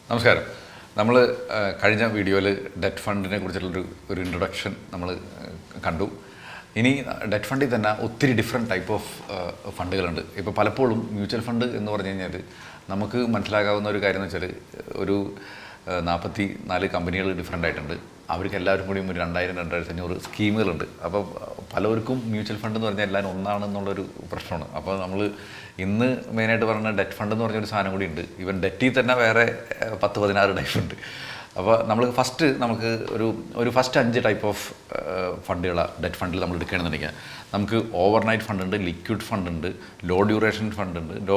നമസ്കാരം നമ്മൾ കഴിഞ്ഞ വീഡിയോയിൽ ഡെറ്റ് ഫണ്ടിനെ കുറിച്ചുള്ളൊരു ഒരു ഇൻട്രൊഡക്ഷൻ നമ്മൾ കണ്ടു ഇനി ഡെറ്റ് ഫണ്ടിൽ തന്നെ ഒത്തിരി ഡിഫറെൻറ്റ് ടൈപ്പ് ഓഫ് ഫണ്ടുകളുണ്ട് ഇപ്പോൾ പലപ്പോഴും മ്യൂച്വൽ ഫണ്ട് എന്ന് പറഞ്ഞു കഴിഞ്ഞാൽ നമുക്ക് മനസ്സിലാകാവുന്ന ഒരു കാര്യം എന്ന് വെച്ചാൽ ഒരു നാൽപ്പത്തി നാല് കമ്പനികൾ ഡിഫറെൻ്റ് ആയിട്ടുണ്ട് അവർക്ക് എല്ലാവർക്കും കൂടിയും ഒരു രണ്ടായിരം രണ്ടായിരത്തി അഞ്ഞൂറ് സ്കീമുകളുണ്ട് അപ്പോൾ പലവർക്കും മ്യൂച്വൽ ഫണ്ട് എന്ന് പറഞ്ഞാൽ എല്ലാവരും ഒന്നാണെന്നുള്ളൊരു പ്രശ്നമാണ് അപ്പോൾ നമ്മൾ ഇന്ന് മെയിനായിട്ട് പറഞ്ഞ ഡെറ്റ് ഫണ്ട് എന്ന് പറഞ്ഞൊരു സാധനം കൂടി ഉണ്ട് ഇവൻ ഡെറ്റിൽ തന്നെ വേറെ ഏഹ്, പത്ത് പതിനാറ് ടൈപ്പ് ഉണ്ട് അപ്പോൾ നമ്മൾ ഫസ്റ്റ് നമുക്ക് ഒരു ഒരു ഫസ്റ്റ് അഞ്ച് ടൈപ്പ് ഓഫ് ഫണ്ടുകൾ ഡെറ്റ് ഫണ്ടിൽ നമ്മൾ എടുക്കുകയാണെന്നുണ്ടെങ്കിൽ നമുക്ക് ഓവർനൈറ്റ് ഫണ്ട് ഉണ്ട് ലിക്വിഡ് ഫണ്ട് ഉണ്ട് ലോ ഡ്യൂറേഷൻ ഫണ്ട് ഉണ്ട് ലോ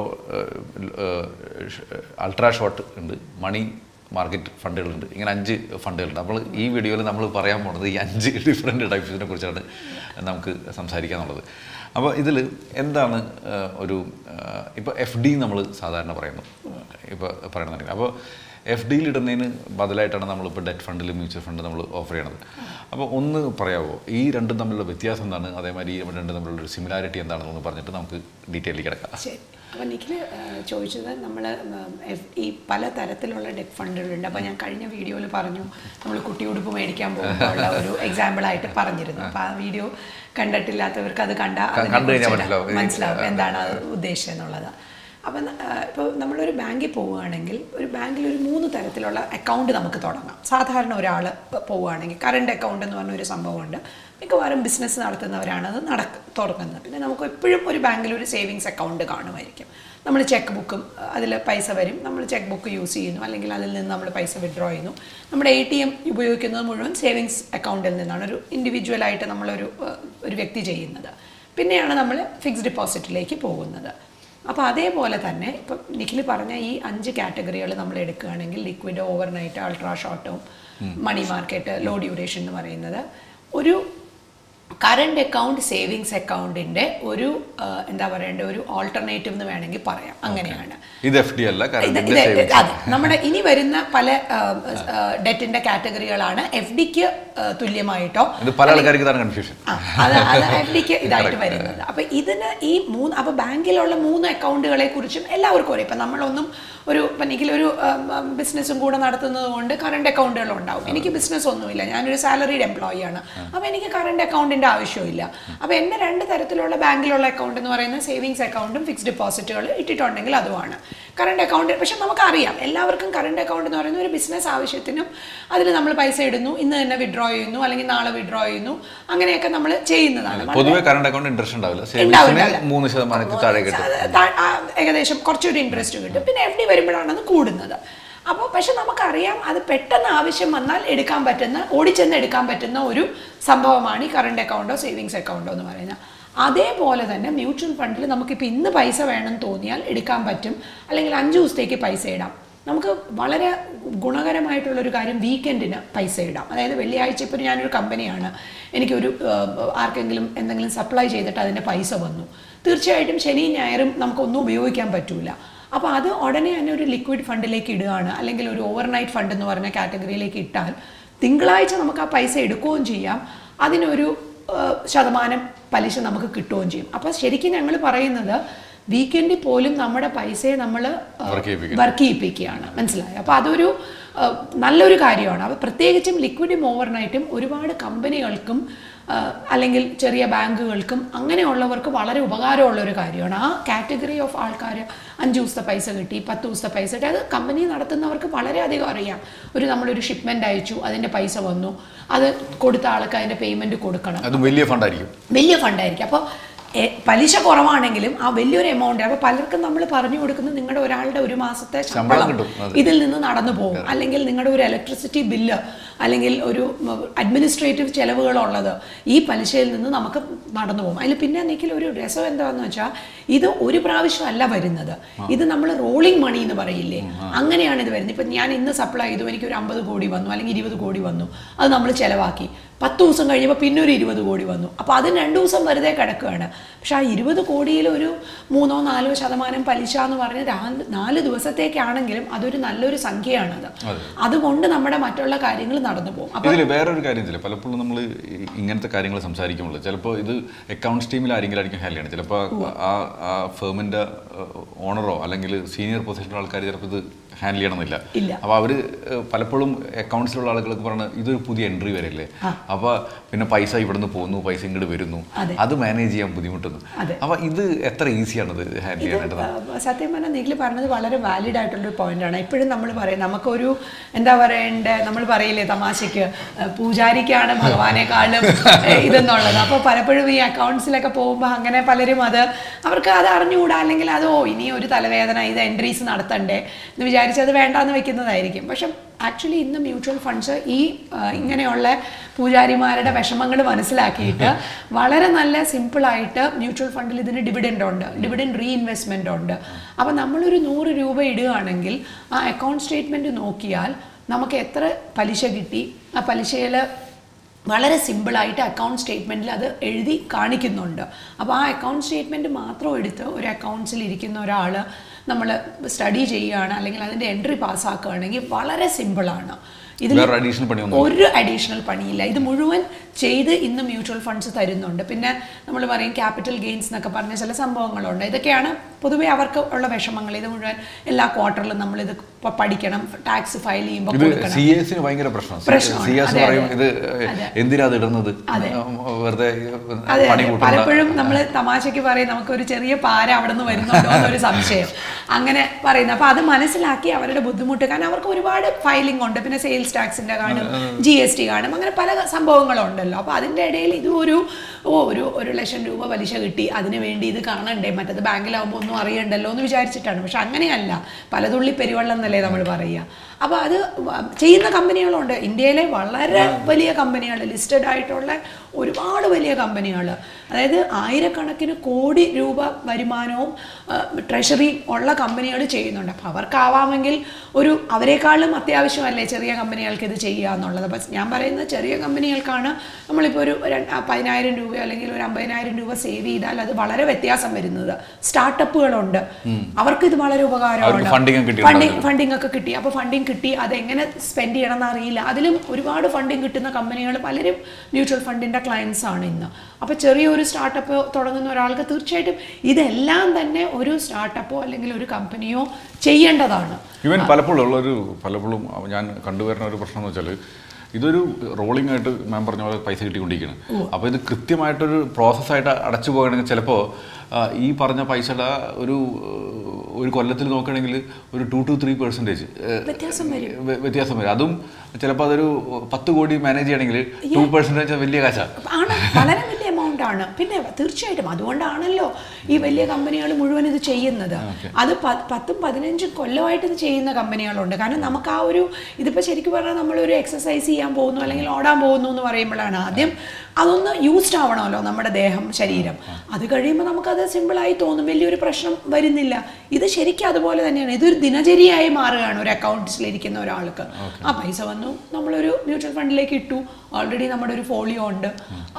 അൾട്രാ ഷോർട്ട് ഉണ്ട് മണി മാർക്കറ്റ് ഫണ്ടുകളുണ്ട് ഇങ്ങനെ അഞ്ച് ഫണ്ടുകളുണ്ട് നമ്മൾ ഈ വീഡിയോയിൽ നമ്മൾ പറയാൻ പോകുന്നത് ഈ അഞ്ച് ഡിഫറെൻറ്റ് ടൈപ്സിനെ കുറിച്ചാണ് നമുക്ക് സംസാരിക്കാന്നുള്ളത് അപ്പോൾ ഇതിൽ എന്താണ് ആ, ഒരു ഇപ്പോൾ എഫ് ഡി നമ്മൾ സാധാരണ പറയുന്നു ഇപ്പോൾ പറയണമെന്നുണ്ടെങ്കിൽ അപ്പോൾ എഫ് ഡിയിൽ ഇടുന്നതിന് ബദലായിട്ടാണ് നമ്മളിപ്പോൾ ഡെറ്റ് ഫണ്ടിൽ മ്യൂച്വൽ ഫണ്ട് നമ്മൾ ഓഫർ ചെയ്യണത് അപ്പോൾ ഒന്ന് പറയാമോ ഈ രണ്ടും തമ്മിലുള്ള വ്യത്യാസം എന്താണ് അതേമാതിരി ഈ രണ്ടും തമ്മിലുള്ള ഒരു സിമിലാരിറ്റി എന്താണെന്ന് പറഞ്ഞിട്ട് നമുക്ക് ഡീറ്റെയിലേക്ക് കിടക്കാം ശരി അപ്പം നിഖിൽ ചോദിച്ചത് നമ്മൾ ഈ പല തരത്തിലുള്ള ഡെറ്റ് ഫണ്ടുകളുണ്ട് അപ്പോൾ ഞാൻ കഴിഞ്ഞ വീഡിയോയിൽ പറഞ്ഞു നമ്മൾ കുട്ടിയുടുപ്പ് മേടിക്കാൻ പോകുമ്പോൾ ഒരു എക്സാമ്പിളായിട്ട് പറഞ്ഞിരുന്നു അപ്പോൾ ആ വീഡിയോ കണ്ടിട്ടില്ലാത്തവർക്ക് അത് കണ്ട ക- കണ്ടു കഴിഞ്ഞാൽ മനസ്സിലാവും. മനസ്സിലാവും എന്താണ് അത് ഉദ്ദേശം എന്നുള്ളത് അപ്പം ഇപ്പോൾ നമ്മളൊരു ബാങ്കിൽ പോവുകയാണെങ്കിൽ ഒരു ബാങ്കിൽ ഒരു മൂന്ന് തരത്തിലുള്ള അക്കൗണ്ട് നമുക്ക് തുടങ്ങാം സാധാരണ ഒരാൾ പോവുകയാണെങ്കിൽ കറണ്ട് അക്കൗണ്ട് എന്ന് പറഞ്ഞ ഒരു സംഭവമുണ്ട് മിക്കവാറും ബിസിനസ് നടത്തുന്നവരാണ് അത് നടക്ക തുടങ്ങുന്നത് പിന്നെ നമുക്ക് എപ്പോഴും ഒരു ബാങ്കിൽ ഒരു സേവിങ്സ് അക്കൗണ്ട് കാണുമായിരിക്കും നമ്മൾ ചെക്ക് ബുക്കും അതിൽ പൈസ വരും നമ്മൾ ചെക്ക് ബുക്ക് യൂസ് ചെയ്യുന്നു അല്ലെങ്കിൽ അതിൽ നിന്ന് നമ്മൾ പൈസ വിഡ്രോ ചെയ്യുന്നു നമ്മുടെ എ ടി എം ഉപയോഗിക്കുന്നത് മുഴുവൻ സേവിങ്സ് അക്കൗണ്ടിൽ നിന്നാണ് ഒരു ഇൻഡിവിജ്വലായിട്ട് നമ്മളൊരു ഏഹ്, ഒരു വ്യക്തി ചെയ്യുന്നത് പിന്നെയാണ് നമ്മൾ ഫിക്സ്ഡ് ഡെപ്പോസിറ്റിലേക്ക് പോകുന്നത് അപ്പോൾ അതേപോലെ തന്നെ ഇപ്പം നിഖിൽ പറഞ്ഞ ഈ അഞ്ച് കാറ്റഗറികൾ നമ്മൾ എടുക്കുകയാണെങ്കിൽ ലിക്വിഡ് ഓവർനൈറ്റ് അൾട്രാ ഷോർട്ടും മണി മാർക്കറ്റ് ലോ ഡ്യൂറേഷൻ എന്ന് പറയുന്നത് ഒരു കറണ്ട് അക്കൗണ്ട് സേവിങ്സ് അക്കൗണ്ടിൻ്റെ ഒരു ആ, എന്താ പറയേണ്ട ഒരു ഓൾട്ടർനേറ്റീവ് എന്ന് വേണമെങ്കിൽ പറയാം അങ്ങനെയാണ് ഇത് എഫ് ഡി അല്ല ഇത് കറണ്ടിൻ്റെ ഇത് സേവിങ്സ് അതെ നമ്മുടെ ഇനി വരുന്ന പല ഡെറ്റിന്റെ കാറ്റഗറികളാണ് എഫ് ഡിക്ക് തുല്യമായിട്ടോ ഇത് പല ആൾക്കാർക്ക് ഇതാണ് കൺഫ്യൂഷൻ ആ, അത് അത് എഫ് ഡിക്ക് ഇതായിട്ട് വരുന്നത് അപ്പൊ ഇതിന് ഈ മൂന്ന് അപ്പൊ ബാങ്കിലുള്ള മൂന്ന് അക്കൗണ്ടുകളെ കുറിച്ചും എല്ലാവർക്കും അറിയാം ഇപ്പൊ നമ്മളൊന്നും ഒരു ഇപ്പൊ എനിക്കൊരു ബിസിനസ്സും കൂടെ നടത്തുന്നത് കൊണ്ട് കറണ്ട് അക്കൗണ്ടുകൾ ഉണ്ടാവും എനിക്ക് ബിസിനസ് ഒന്നുമില്ല ഞാനൊരു സാലറീഡ് എംപ്ലോയി ആണ് അപ്പൊ എനിക്ക് കറണ്ട് അക്കൗണ്ടിന്റെ ആവശ്യമില്ല അപ്പൊ എന്റെ രണ്ട് തരത്തിലുള്ള ബാങ്കിലുള്ള അക്കൗണ്ട് എന്ന് പറയുന്നത് സേവിങ്സ് അക്കൗണ്ടും ഫിക്സ്ഡ് ഡെപ്പോസിറ്റുകൾ ഇട്ടിട്ടുണ്ടെങ്കിൽ അതുമാണ് കറണ്ട് അക്കൗണ്ട് പക്ഷെ നമുക്കറിയാം എല്ലാവർക്കും കറണ്ട് അക്കൗണ്ട് എന്ന് പറയുന്ന ഒരു ബിസിനസ് ആവശ്യത്തിനും അതിൽ നമ്മൾ പൈസ ഇടുന്നു ഇന്ന് തന്നെ വിഡ്രോ ചെയ്യുന്നു അല്ലെങ്കിൽ നാളെ വിഡ്രോ ചെയ്യുന്നു അങ്ങനെയൊക്കെ നമ്മൾ ചെയ്യുന്നതാണ് പൊതുവെ കറണ്ട് അക്കൗണ്ട് ഇൻട്രസ്റ്റ് ഉണ്ടാവില്ല ഉണ്ടാവില്ല. സേവിങ്സിന് മൂന്ന് ശതമാനത്തിൽ താഴെ കിട്ടും അത് താ- ആ, ഏകദേശം കുറച്ചൊരു ഇൻട്രസ്റ്റ് കിട്ടും പിന്നെ എഫ് ഡി വരുമ്പോഴാണ് അത് കൂടുന്നത് അപ്പോൾ പക്ഷെ നമുക്കറിയാം അത് പെട്ടെന്ന് ആവശ്യം വന്നാൽ എടുക്കാൻ പറ്റുന്ന ഓടിച്ചെന്ന് എടുക്കാൻ പറ്റുന്ന ഒരു സംഭവമാണ് ഈ കറണ്ട് അക്കൗണ്ടോ സേവിങ്സ് അക്കൗണ്ടോ എന്ന് പറയുന്നത് അതേപോലെ തന്നെ മ്യൂച്വൽ ഫണ്ടിൽ നമുക്കിപ്പോൾ ഇന്ന് പൈസ വേണം തോന്നിയാൽ എടുക്കാൻ പറ്റും അല്ലെങ്കിൽ അഞ്ച് ദിവസത്തേക്ക് പൈസ ഇടാം നമുക്ക് വളരെ ഗുണകരമായിട്ടുള്ളൊരു കാര്യം വീക്കെൻഡിന് പൈസ ഇടാം അതായത് വെള്ളിയാഴ്ച ഇപ്പോൾ ഞാനൊരു കമ്പനിയാണ് എനിക്കൊരു ആഹ്, ആർക്കെങ്കിലും എന്തെങ്കിലും സപ്ലൈ ചെയ്തിട്ട് അതിൻ്റെ പൈസ വന്നു തീർച്ചയായിട്ടും ശനിയും ഞായറും നമുക്കൊന്നും ഉപയോഗിക്കാൻ പറ്റൂല അപ്പോൾ അത് ഉടനെ തന്നെ ഒരു ലിക്വിഡ് ഫണ്ടിലേക്ക് ഇടുകയാണ് അല്ലെങ്കിൽ ഒരു ഓവർനൈറ്റ് ഫണ്ട് എന്ന് പറഞ്ഞ കാറ്റഗറിയിലേക്ക് ഇട്ടാൽ തിങ്കളാഴ്ച നമുക്ക് ആ പൈസ എടുക്കുകയും ചെയ്യാം അതിനൊരു ആഹ്, ശതമാനം പലിശ നമുക്ക് കിട്ടുകയും ചെയ്യും അപ്പോൾ ശരിക്കും ഞങ്ങൾ പറയുന്നത് വീക്കെൻഡിൽ പോലും നമ്മുടെ പൈസയെ നമ്മൾ Work ചെയ്യിപ്പിക്കണം. വർക്ക് ചെയ്യിപ്പിക്കുകയാണ് മനസ്സിലായോ അപ്പോൾ അതൊരു ആ, നല്ലൊരു കാര്യമാണ് അപ്പോൾ പ്രത്യേകിച്ചും ലിക്വിഡും ഓവർനൈറ്റും ഒരുപാട് കമ്പനികൾക്കും ആ, അല്ലെങ്കിൽ ചെറിയ ബാങ്കുകൾക്കും അങ്ങനെയുള്ളവർക്ക് വളരെ ഉപകാരമുള്ള ഒരു കാര്യമാണ് ആ കാറ്റഗറി ഓഫ് ആൾക്കാർ അഞ്ച് ദിവസത്തെ പൈസ കിട്ടി പത്ത് ദിവസത്തെ പൈസ കിട്ടി അത് കമ്പനി നടത്തുന്നവർക്ക് വളരെയധികം അറിയാം ഒരു നമ്മളൊരു ഷിപ്മെൻ്റ് അയച്ചു അതിൻ്റെ പൈസ വന്നു അത് കൊടുത്ത ആൾക്ക് അതിൻ്റെ പേയ്മെൻറ്റ് കൊടുക്കണം അതും വലിയ ഫണ്ടായിരിക്കും വലിയ ഫണ്ടായിരിക്കും അപ്പോൾ എ- പലിശ കുറവാണെങ്കിലും ആ വലിയൊരു എമൗണ്ട് അപ്പോൾ പലർക്കും നമ്മൾ പറഞ്ഞു കൊടുക്കുന്നത് നിങ്ങളുടെ ഒരാളുടെ ഒരു മാസത്തെ ശമ്പളം ശമ്പളം കിട്ടും, അതെ. ഇതിൽ നിന്ന് നടന്നു പോകും അല്ലെങ്കിൽ നിങ്ങളുടെ ഒരു ഇലക്ട്രിസിറ്റി ബില്ല് അല്ലെങ്കിൽ ഒരു അഡ്മിനിസ്ട്രേറ്റീവ് ചെലവുകളുള്ളത് ഈ പലിശയിൽ നിന്ന് നമുക്ക് നടന്നു പോകും അതിൽ പിന്നെ എന്തെങ്കിലും ഒരു രസം എന്താണെന്ന് വെച്ചാൽ ഇത് ഒരു പ്രാവശ്യമല്ല വരുന്നത് ഇത് നമ്മൾ റോളിംഗ് മണി എന്ന് പറയില്ലേ അങ്ങനെയാണ് ഇത് വരുന്നത് ഇപ്പം ഞാൻ ഇന്ന് സപ്ലൈ ചെയ്തു എനിക്ക് ഒരു അമ്പത് കോടി വന്നു അല്ലെങ്കിൽ ഇരുപത് കോടി വന്നു അത് നമ്മൾ ചിലവാക്കി പത്ത് ദിവസം കഴിയുമ്പോൾ പിന്നെ ഒരു ഇരുപത് കോടി വന്നു അപ്പോൾ അതിന് രണ്ട് ദിവസം വെറുതെ കിടക്കുകയാണ് പക്ഷെ ആ ഇരുപത് കോടിയിൽ ഒരു മൂന്നോ നാലോ ശതമാനം പലിശ എന്ന് പറഞ്ഞ് നാല് നാല് ദിവസത്തേക്കാണെങ്കിലും അതൊരു നല്ലൊരു സംഖ്യയാണത് അതുകൊണ്ട് നമ്മുടെ മറ്റുള്ള കാര്യങ്ങൾ നടന്നു പോകും അപ്പോൾ ഇതിൽ വേറൊരു കാര്യം ചില പലപ്പോഴും നമ്മൾ ഇങ്ങനത്തെ കാര്യങ്ങൾ സംസാരിക്കുമ്പോൾ ചിലപ്പോൾ ഇത് അക്കൗണ്ട്സ് ടീമിൽ ആരെങ്കിലും ആയിരിക്കും ഹാൻഡിൽ ചെയ്യണം ചിലപ്പോൾ ആ ആ ഫേമിൻ്റെ ഓണറോ അല്ലെങ്കിൽ സീനിയർ പൊസിഷനുള്ള ആൾക്കാർ ചിലപ്പോൾ ഇത് ഹാൻഡിൽ ചെയ്യണമെന്നില്ല ഇല്ല. അപ്പോൾ അവർ പലപ്പോഴും അക്കൗണ്ട്സിലുള്ള ആളുകൾക്ക് പറഞ്ഞ ഇതൊരു പുതിയ എൻട്രി വരല്ലേ അപ്പോൾ പിന്നെ പൈസ ഇവിടുന്ന് പോകുന്നു പൈസ ഇങ്ങോട്ട് വരുന്നു അതെ. അത് മാനേജ് ചെയ്യാൻ ബുദ്ധിമുട്ടുന്നു അതെ. അപ്പോൾ ഇത് എത്ര ഈസിയാണ് ഇത് ഹാൻഡിൽ ഇത് ചെയ്യാനായിട്ട് ആ, സത്യം പറഞ്ഞാൽ നിഖിൽ പറഞ്ഞത് വളരെ വാലിഡ് ആയിട്ടുള്ളൊരു പോയിന്റാണ് എപ്പോഴും നമ്മൾ പറയും നമുക്കൊരു എന്താ പറയണ്ടേ നമ്മൾ പറയില്ലേ തമാശയ്ക്ക് ആ, പൂജാരിക്കാണ് ഭഗവാനേക്കാളും ഏ, ഇതെന്നുള്ളത് അപ്പോൾ പലപ്പോഴും ഈ അക്കൗണ്ട്സിലൊക്കെ പോകുമ്പോൾ അങ്ങനെ പലരും അത് അവർക്ക് അത് അറിഞ്ഞുകൂടാ അല്ലെങ്കിൽ അത് ഓ ഇനി ഒരു തലവേദന ഇത് എൻട്രീസ് നടത്തണ്ടേ എന്ന് വിചാരിച്ച് അത് വേണ്ടാന്ന് വെക്കുന്നതായിരിക്കും പക്ഷെ ആക്ച്വലി ഇന്ന് മ്യൂച്വൽ ഫണ്ട്സ് ഈ ആ, ഇങ്ങനെയുള്ള പൂജാരിമാരുടെ വിഷമങ്ങൾ മനസ്സിലാക്കിയിട്ട് വളരെ നല്ല സിമ്പിളായിട്ട് മ്യൂച്വൽ ഫണ്ടിൽ ഇതിന് ഡിവിഡൻഡ് ഉണ്ട് ഡിവിഡൻഡ് റീഇൻവെസ്റ്റ്മെൻ്റ് ഉണ്ട് അപ്പോൾ നമ്മളൊരു നൂറ് രൂപ ഇടുകയാണെങ്കിൽ ആ അക്കൗണ്ട് സ്റ്റേറ്റ്മെൻറ്റ് നോക്കിയാൽ നമുക്ക് എത്ര പലിശ കിട്ടി ആ പലിശയിൽ വളരെ സിമ്പിളായിട്ട് അക്കൗണ്ട് സ്റ്റേറ്റ്മെൻറ്റിൽ അത് എഴുതി കാണിക്കുന്നുണ്ട് അപ്പോൾ ആ അക്കൗണ്ട് സ്റ്റേറ്റ്മെൻറ്റ് മാത്രം എടുത്ത് ഒരു അക്കൗണ്ട്സിൽ ഇരിക്കുന്ന ഒരാൾ നമ്മൾ സ്റ്റഡി ചെയ്യുകയാണ് അല്ലെങ്കിൽ അതിൻ്റെ എൻട്രി പാസ്സാക്കുകയാണെങ്കിൽ വളരെ സിമ്പിളാണ് ഇതിൽ വേറെ അഡീഷണൽ പണിയൊന്നും ഒരു അഡീഷണൽ പണിയില്ല ഇത് മുഴുവൻ ചെയ്ത് ഇന്ന് മ്യൂച്വൽ ഫണ്ട്സ് തരുന്നുണ്ട് പിന്നെ നമ്മൾ പറയും ക്യാപിറ്റൽ ഗെയിൻസ് എന്നൊക്കെ പറഞ്ഞ ചില സംഭവങ്ങളുണ്ട് ഇതൊക്കെയാണ് പൊതുവെ അവർക്ക് ഉള്ള വിഷമങ്ങൾ ഇത് മുഴുവൻ എല്ലാ ക്വാർട്ടറിലും നമ്മൾ ഇത് പഠിക്കണം ടാക്സ് ഫയൽ ചെയ്യുമ്പോൾ ഇത് കൊടുക്കണം സി എസിന് ഭയങ്കര പ്രശ്നം പ്രശ്നമാണ്. സി എസ് അതെ, പറയും അതെ. ഇത് അതെ. എന്തിനാ അത് ഇടുന്നത് അതെ. വെറുതെ അതെ പണി അതെ കൂട്ടണ്ട പലപ്പോഴും നമ്മൾ തമാശയ്ക്ക് പറയും നമുക്കൊരു ചെറിയ പാര അവിടെ നിന്ന് വരുന്നുണ്ടോ എന്നൊരു സംശയം അങ്ങനെ പറയുന്നത് അപ്പോൾ അത് മനസ്സിലാക്കി അവരുടെ ബുദ്ധിമുട്ട് കാരണം അവർക്ക് ഒരുപാട് ഫയലിംഗ് ഉണ്ട് പിന്നെ സെയിൽസ് ടാക്സിന്റെ കാണും ജി എസ് ടി കാണും അങ്ങനെ പല സംഭവങ്ങളുണ്ടല്ലോ അപ്പോൾ അതിൻ്റെ ഇടയിൽ ഇത് ഒരു ഓ ഒരു ഒരു ലക്ഷം രൂപ പലിശ കിട്ടി അതിന് വേണ്ടി ഇത് കാണണ്ടേ മറ്റത് ബാങ്കിലാവുമ്പോൾ ഒന്നും അറിയണ്ടല്ലോ എന്ന് വിചാരിച്ചിട്ടാണ് പക്ഷെ അങ്ങനെയല്ല പലതുള്ളി പെരുവെള്ളം എന്നല്ലേ നമ്മൾ പറയുക അപ്പോൾ അത് വ- ചെയ്യുന്ന കമ്പനികളുണ്ട് ഇന്ത്യയിലെ വളരെ വലിയ കമ്പനികൾ ലിസ്റ്റഡ് ആയിട്ടുള്ള ഒരുപാട് വലിയ കമ്പനികൾ അതായത് ആയിരക്കണക്കിന് കോടി രൂപ വരുമാനവും ട്രഷറിയും ഉള്ള കമ്പനികൾ ചെയ്യുന്നുണ്ട് അപ്പോൾ അവർക്കാവാമെങ്കിൽ ഒരു അവരെക്കാളും അത്യാവശ്യമല്ലേ ചെറിയ കമ്പനികൾക്ക് ഇത് ചെയ്യുക എന്നുള്ളത് അപ്പം ഞാൻ പറയുന്നത് ചെറിയ കമ്പനികൾക്കാണ് നമ്മളിപ്പോൾ ഒരു രണ്ട്- ആ പതിനായിരം രൂപ അല്ലെങ്കിൽ ഒരു അമ്പതിനായിരം രൂപ സേവ് ചെയ്താൽ അത് വളരെ വ്യത്യാസം വരുന്നത് സ്റ്റാർട്ടപ്പുകളുണ്ട് അവർക്ക് ഇത് വളരെ ഉപകാരമാണ് അവർക്ക് funding ഒക്കെ കിട്ടിയിട്ടുണ്ടാവും. ഫണ്ടിങ് ഫണ്ടിങ് ഒക്കെ കിട്ടി അപ്പോൾ ഫണ്ടിങ് കിട്ടി അതെങ്ങനെ സ്പെൻഡ് ചെയ്യണം എന്ന് അറിയില്ല അതിലും ഒരുപാട് ഫണ്ടിങ് കിട്ടുന്ന കമ്പനികൾ പലരും മ്യൂച്വൽ ഫണ്ടിൻ്റെ ക്ലയൻസ് ആണ് ഇന്ന് അപ്പോൾ ചെറിയൊരു സ്റ്റാർട്ടപ്പ് തുടങ്ങുന്ന ഒരാൾക്ക് തീർച്ചയായിട്ടും ഇതെല്ലാം തന്നെ ഒരു സ്റ്റാർട്ടപ്പോ അല്ലെങ്കിൽ ഒരു കമ്പനിയോ ചെയ്യേണ്ടതാണ് ഇവൻ പലപ്പോഴും ഉള്ളൊരു പലപ്പോഴും ഞാൻ കണ്ടുവരുന്ന ഒരു പ്രശ്നം എന്ന് വെച്ചാൽ ഇതൊരു റോളിംഗ് ആയിട്ട് മാം പറഞ്ഞ പോലെ പൈസ കിട്ടിക്കൊണ്ടിരിക്കുകയാണ് അപ്പോൾ ഇത് കൃത്യമായിട്ടൊരു പ്രോസസ്സായിട്ട് അടച്ചു പോകണമെങ്കിൽ ചിലപ്പോൾ ഈ പറഞ്ഞ പൈസയുടെ ഒരു ഏഹ്, ഒരു കൊല്ലത്തിൽ നോക്കുകയാണെങ്കിൽ ഒരു ടു ടു ത്രീ പെർസെൻറ്റേജ് വ്യത്യാസം വരും വ്യത്യാസം വരും അതും ചിലപ്പോൾ അതൊരു പത്ത് കോടി മാനേജ് ചെയ്യണമെങ്കിൽ ടു പെർസെൻറ്റേജ് വലിയ കാശാണ് ആണ് വളരെ വലിയ എമൗണ്ട് ആണ് പിന്നെ തീർച്ചയായിട്ടും അതുകൊണ്ടാണല്ലോ ഈ വലിയ കമ്പനികൾ മുഴുവൻ ഇത് ചെയ്യുന്നത് അത് പ- പത്തും പതിനഞ്ചും കൊല്ലമായിട്ട് ഇത് ചെയ്യുന്ന കമ്പനികളുണ്ട് കാരണം നമുക്ക് ആ ഒരു ഇതിപ്പോൾ ശരിക്കും പറഞ്ഞാൽ നമ്മളൊരു എക്സസൈസ് ചെയ്യാൻ പോകുന്നു അല്ലെങ്കിൽ ഓടാൻ പോകുന്നു എന്ന് പറയുമ്പോഴാണ് ആദ്യം അതൊന്ന് യൂസ്ഡ് ആവണമല്ലോ നമ്മുടെ ദേഹം ശരീരം അത് കഴിയുമ്പോൾ നമുക്കത് സിമ്പിളായി തോന്നും വലിയൊരു പ്രശ്നം വരുന്നില്ല ഇത് ശരിക്കും അതുപോലെ തന്നെയാണ് ഇതൊരു ദിനചര്യയായി മാറുകയാണ് ഒരു അക്കൗണ്ട്സിലിരിക്കുന്ന ഒരാൾക്ക് ആ പൈസ വന്നു നമ്മളൊരു മ്യൂച്വൽ ഫണ്ടിലേക്ക് ഇട്ടു ഓൾറെഡി നമ്മുടെ ഒരു ഫോളിയോ ഉണ്ട്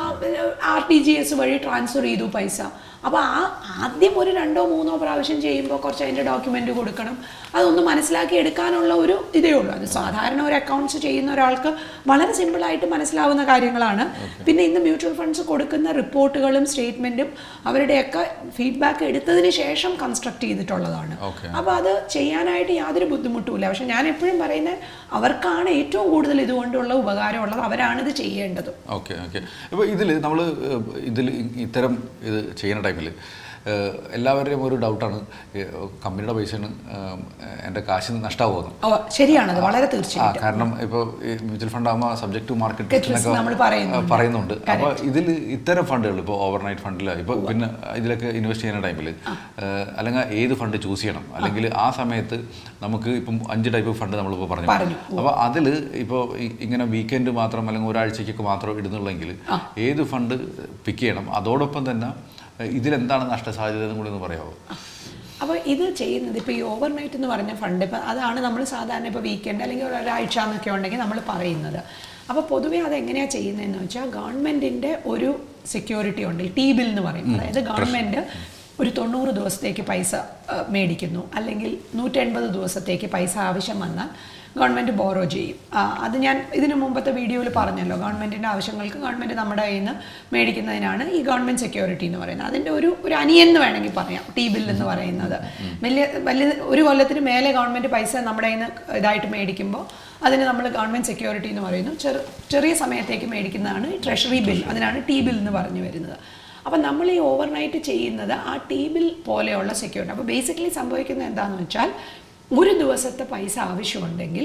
ആർ ടി ജി എസ് വഴി ട്രാൻസ്ഫർ ചെയ്തു പൈസ അപ്പോൾ ആ ആദ്യം ഒരു രണ്ടോ മൂന്നോ പ്രാവശ്യം ചെയ്യുമ്പോൾ കുറച്ച് അതിൻ്റെ ഡോക്യുമെൻ്റ് കൊടുക്കണം അതൊന്ന് മനസ്സിലാക്കി എടുക്കാനുള്ള ഒരു ഇതേ ഉള്ളൂ അത് സാധാരണ ഒരു അക്കൗണ്ട്സ് ചെയ്യുന്ന ഒരാൾക്ക് വളരെ സിമ്പിളായിട്ട് മനസ്സിലാവുന്ന കാര്യങ്ങളാണ് പിന്നെ ഇന്ന് മ്യൂച്വൽ ഫണ്ട്സ് കൊടുക്കുന്ന റിപ്പോർട്ടുകളും സ്റ്റേറ്റ്മെൻറ്റും അവരുടെയൊക്കെ ഫീഡ്ബാക്ക് എടുത്തതിന് ശേഷം കൺസ്ട്രക്ട് ചെയ്തിട്ടുള്ളതാണ് Okay. അപ്പോൾ അത് ചെയ്യാനായിട്ട് യാതൊരു ബുദ്ധിമുട്ടുമില്ല പക്ഷെ ഞാൻ എപ്പോഴും പറയുന്നത് അവർക്കാണ് ഏറ്റവും കൂടുതൽ ഇതുകൊണ്ടുള്ള ഉപകാരമുള്ളത് അവരാണ് ഇത് ചെയ്യേണ്ടത് ഓക്കെ ഓക്കെ ഇപ്പോൾ ഇതിൽ നമ്മൾ ഇതിൽ ഇത്തരം ഇത് ചെയ്യുന്ന ടൈമിൽ എല്ലാവരുടെയും ഒരു ഡൗട്ടാണ് കമ്പനിയുടെ പൈസയാണ് എൻ്റെ കാശ് നഷ്ടമാകുമെന്ന് ഓ ശരിയാണത് വളരെ ആ തീർച്ചയായിട്ടും കാരണം ഇപ്പോൾ മ്യൂച്വൽ ഫണ്ട് ആകുമ്പോൾ subject to market Get risk നമ്മൾ പറയുന്നുണ്ട്. പറയുന്നുണ്ട് അപ്പോൾ ഇതിൽ ഇത്തരം ഫണ്ടുകൾ ഇപ്പോൾ ഓവർനൈറ്റ് ഫണ്ടിൽ ഇപ്പോൾ പിന്നെ ഇതിലൊക്കെ ഇൻവെസ്റ്റ് ചെയ്യുന്ന ടൈമിൽ അല്ലെങ്കിൽ ഏത് ഫണ്ട് ചൂസ് ചെയ്യണം അല്ലെങ്കിൽ ആ സമയത്ത് നമുക്ക് ഇപ്പം അഞ്ച് ടൈപ്പ് ഫണ്ട് നമ്മളിപ്പോൾ പറഞ്ഞു പറഞ്ഞു. അപ്പോൾ അതിൽ ഇപ്പോൾ ഇങ്ങനെ വീക്കെൻഡ് മാത്രം അല്ലെങ്കിൽ ഒരാഴ്ചയ്ക്കൊക്കെ മാത്രം ഇടുന്നുള്ളെങ്കിൽ ഏത് ഫണ്ട് പിക്ക് ചെയ്യണം അതോടൊപ്പം തന്നെ ഏഹ്, ഇതിലെന്താണ് നഷ്ടസാധ്യത എന്നും കൂടി ഒന്ന് പറയാമോ അപ്പോൾ ഇത് ചെയ്യുന്നത് ഇപ്പോൾ ഈ ഓവർനൈറ്റ് എന്ന് പറഞ്ഞ ഫണ്ട് ഇപ്പം അതാണ് നമ്മൾ സാധാരണ ഇപ്പോൾ വീക്കെൻഡ് അല്ലെങ്കിൽ ഒരു ഒരാഴ്ച എന്നൊക്കെ ഉണ്ടെങ്കിൽ നമ്മൾ പറയുന്നത് അപ്പോൾ പൊതുവേ അത് എങ്ങനെയാണ് ചെയ്യുന്നതെന്ന് വെച്ചാൽ ഗവൺമെൻറ്റിൻ്റെ ഒരു സെക്യൂരിറ്റി ഉണ്ട് ടി ബിൽ എന്ന് പറയും അതായത് ഗവൺമെൻറ് ഒരു തൊണ്ണൂറ് ദിവസത്തേക്ക് പൈസ ആ, മേടിക്കുന്നു അല്ലെങ്കിൽ നൂറ്റെൺപത് ദിവസത്തേക്ക് പൈസ ആവശ്യം വന്നാൽ ഗവൺമെൻറ് ബോറോ ചെയ്യും ആ, അത് ഞാൻ ഇതിനു മുമ്പത്തെ വീഡിയോയിൽ പറഞ്ഞല്ലോ ഗവൺമെൻറ്റിൻ്റെ ആവശ്യങ്ങൾക്ക് ഗവൺമെൻറ് നമ്മുടെ കയ്യിൽ നിന്ന് മേടിക്കുന്നതിനാണ് ഈ ഗവൺമെൻറ് സെക്യൂരിറ്റി എന്ന് പറയുന്നത് അതിൻ്റെ ഒരു ഒരു അനിയൻ എന്ന് വേണമെങ്കിൽ പറയാം ടി ബിൽ എന്ന് പറയുന്നത് വലിയ വലിയ ഒരു കൊല്ലത്തിന് മേലെ ഗവൺമെൻറ് പൈസ നമ്മുടെ കയ്യിൽ നിന്ന് ഇതായിട്ട് മേടിക്കുമ്പോൾ അതിന് നമ്മൾ ഗവൺമെൻറ് സെക്യൂരിറ്റി എന്ന് പറയുന്നു ചെറു ചെറിയ സമയത്തേക്ക് മേടിക്കുന്നതാണ് ഈ ട്രഷറി ബിൽ അതിനാണ് ടി ബിൽ എന്ന് പറഞ്ഞു വരുന്നത് അപ്പം നമ്മൾ ഈ ഓവർനൈറ്റ് ചെയ്യുന്നത് ആ ടി ബിൽ പോലെയുള്ള സെക്യൂരിറ്റി അപ്പോൾ ബേസിക്കലി സംഭവിക്കുന്നത് എന്താണെന്ന് വെച്ചാൽ ഒരു ദിവസത്തെ പൈസ ആവശ്യമുണ്ടെങ്കിൽ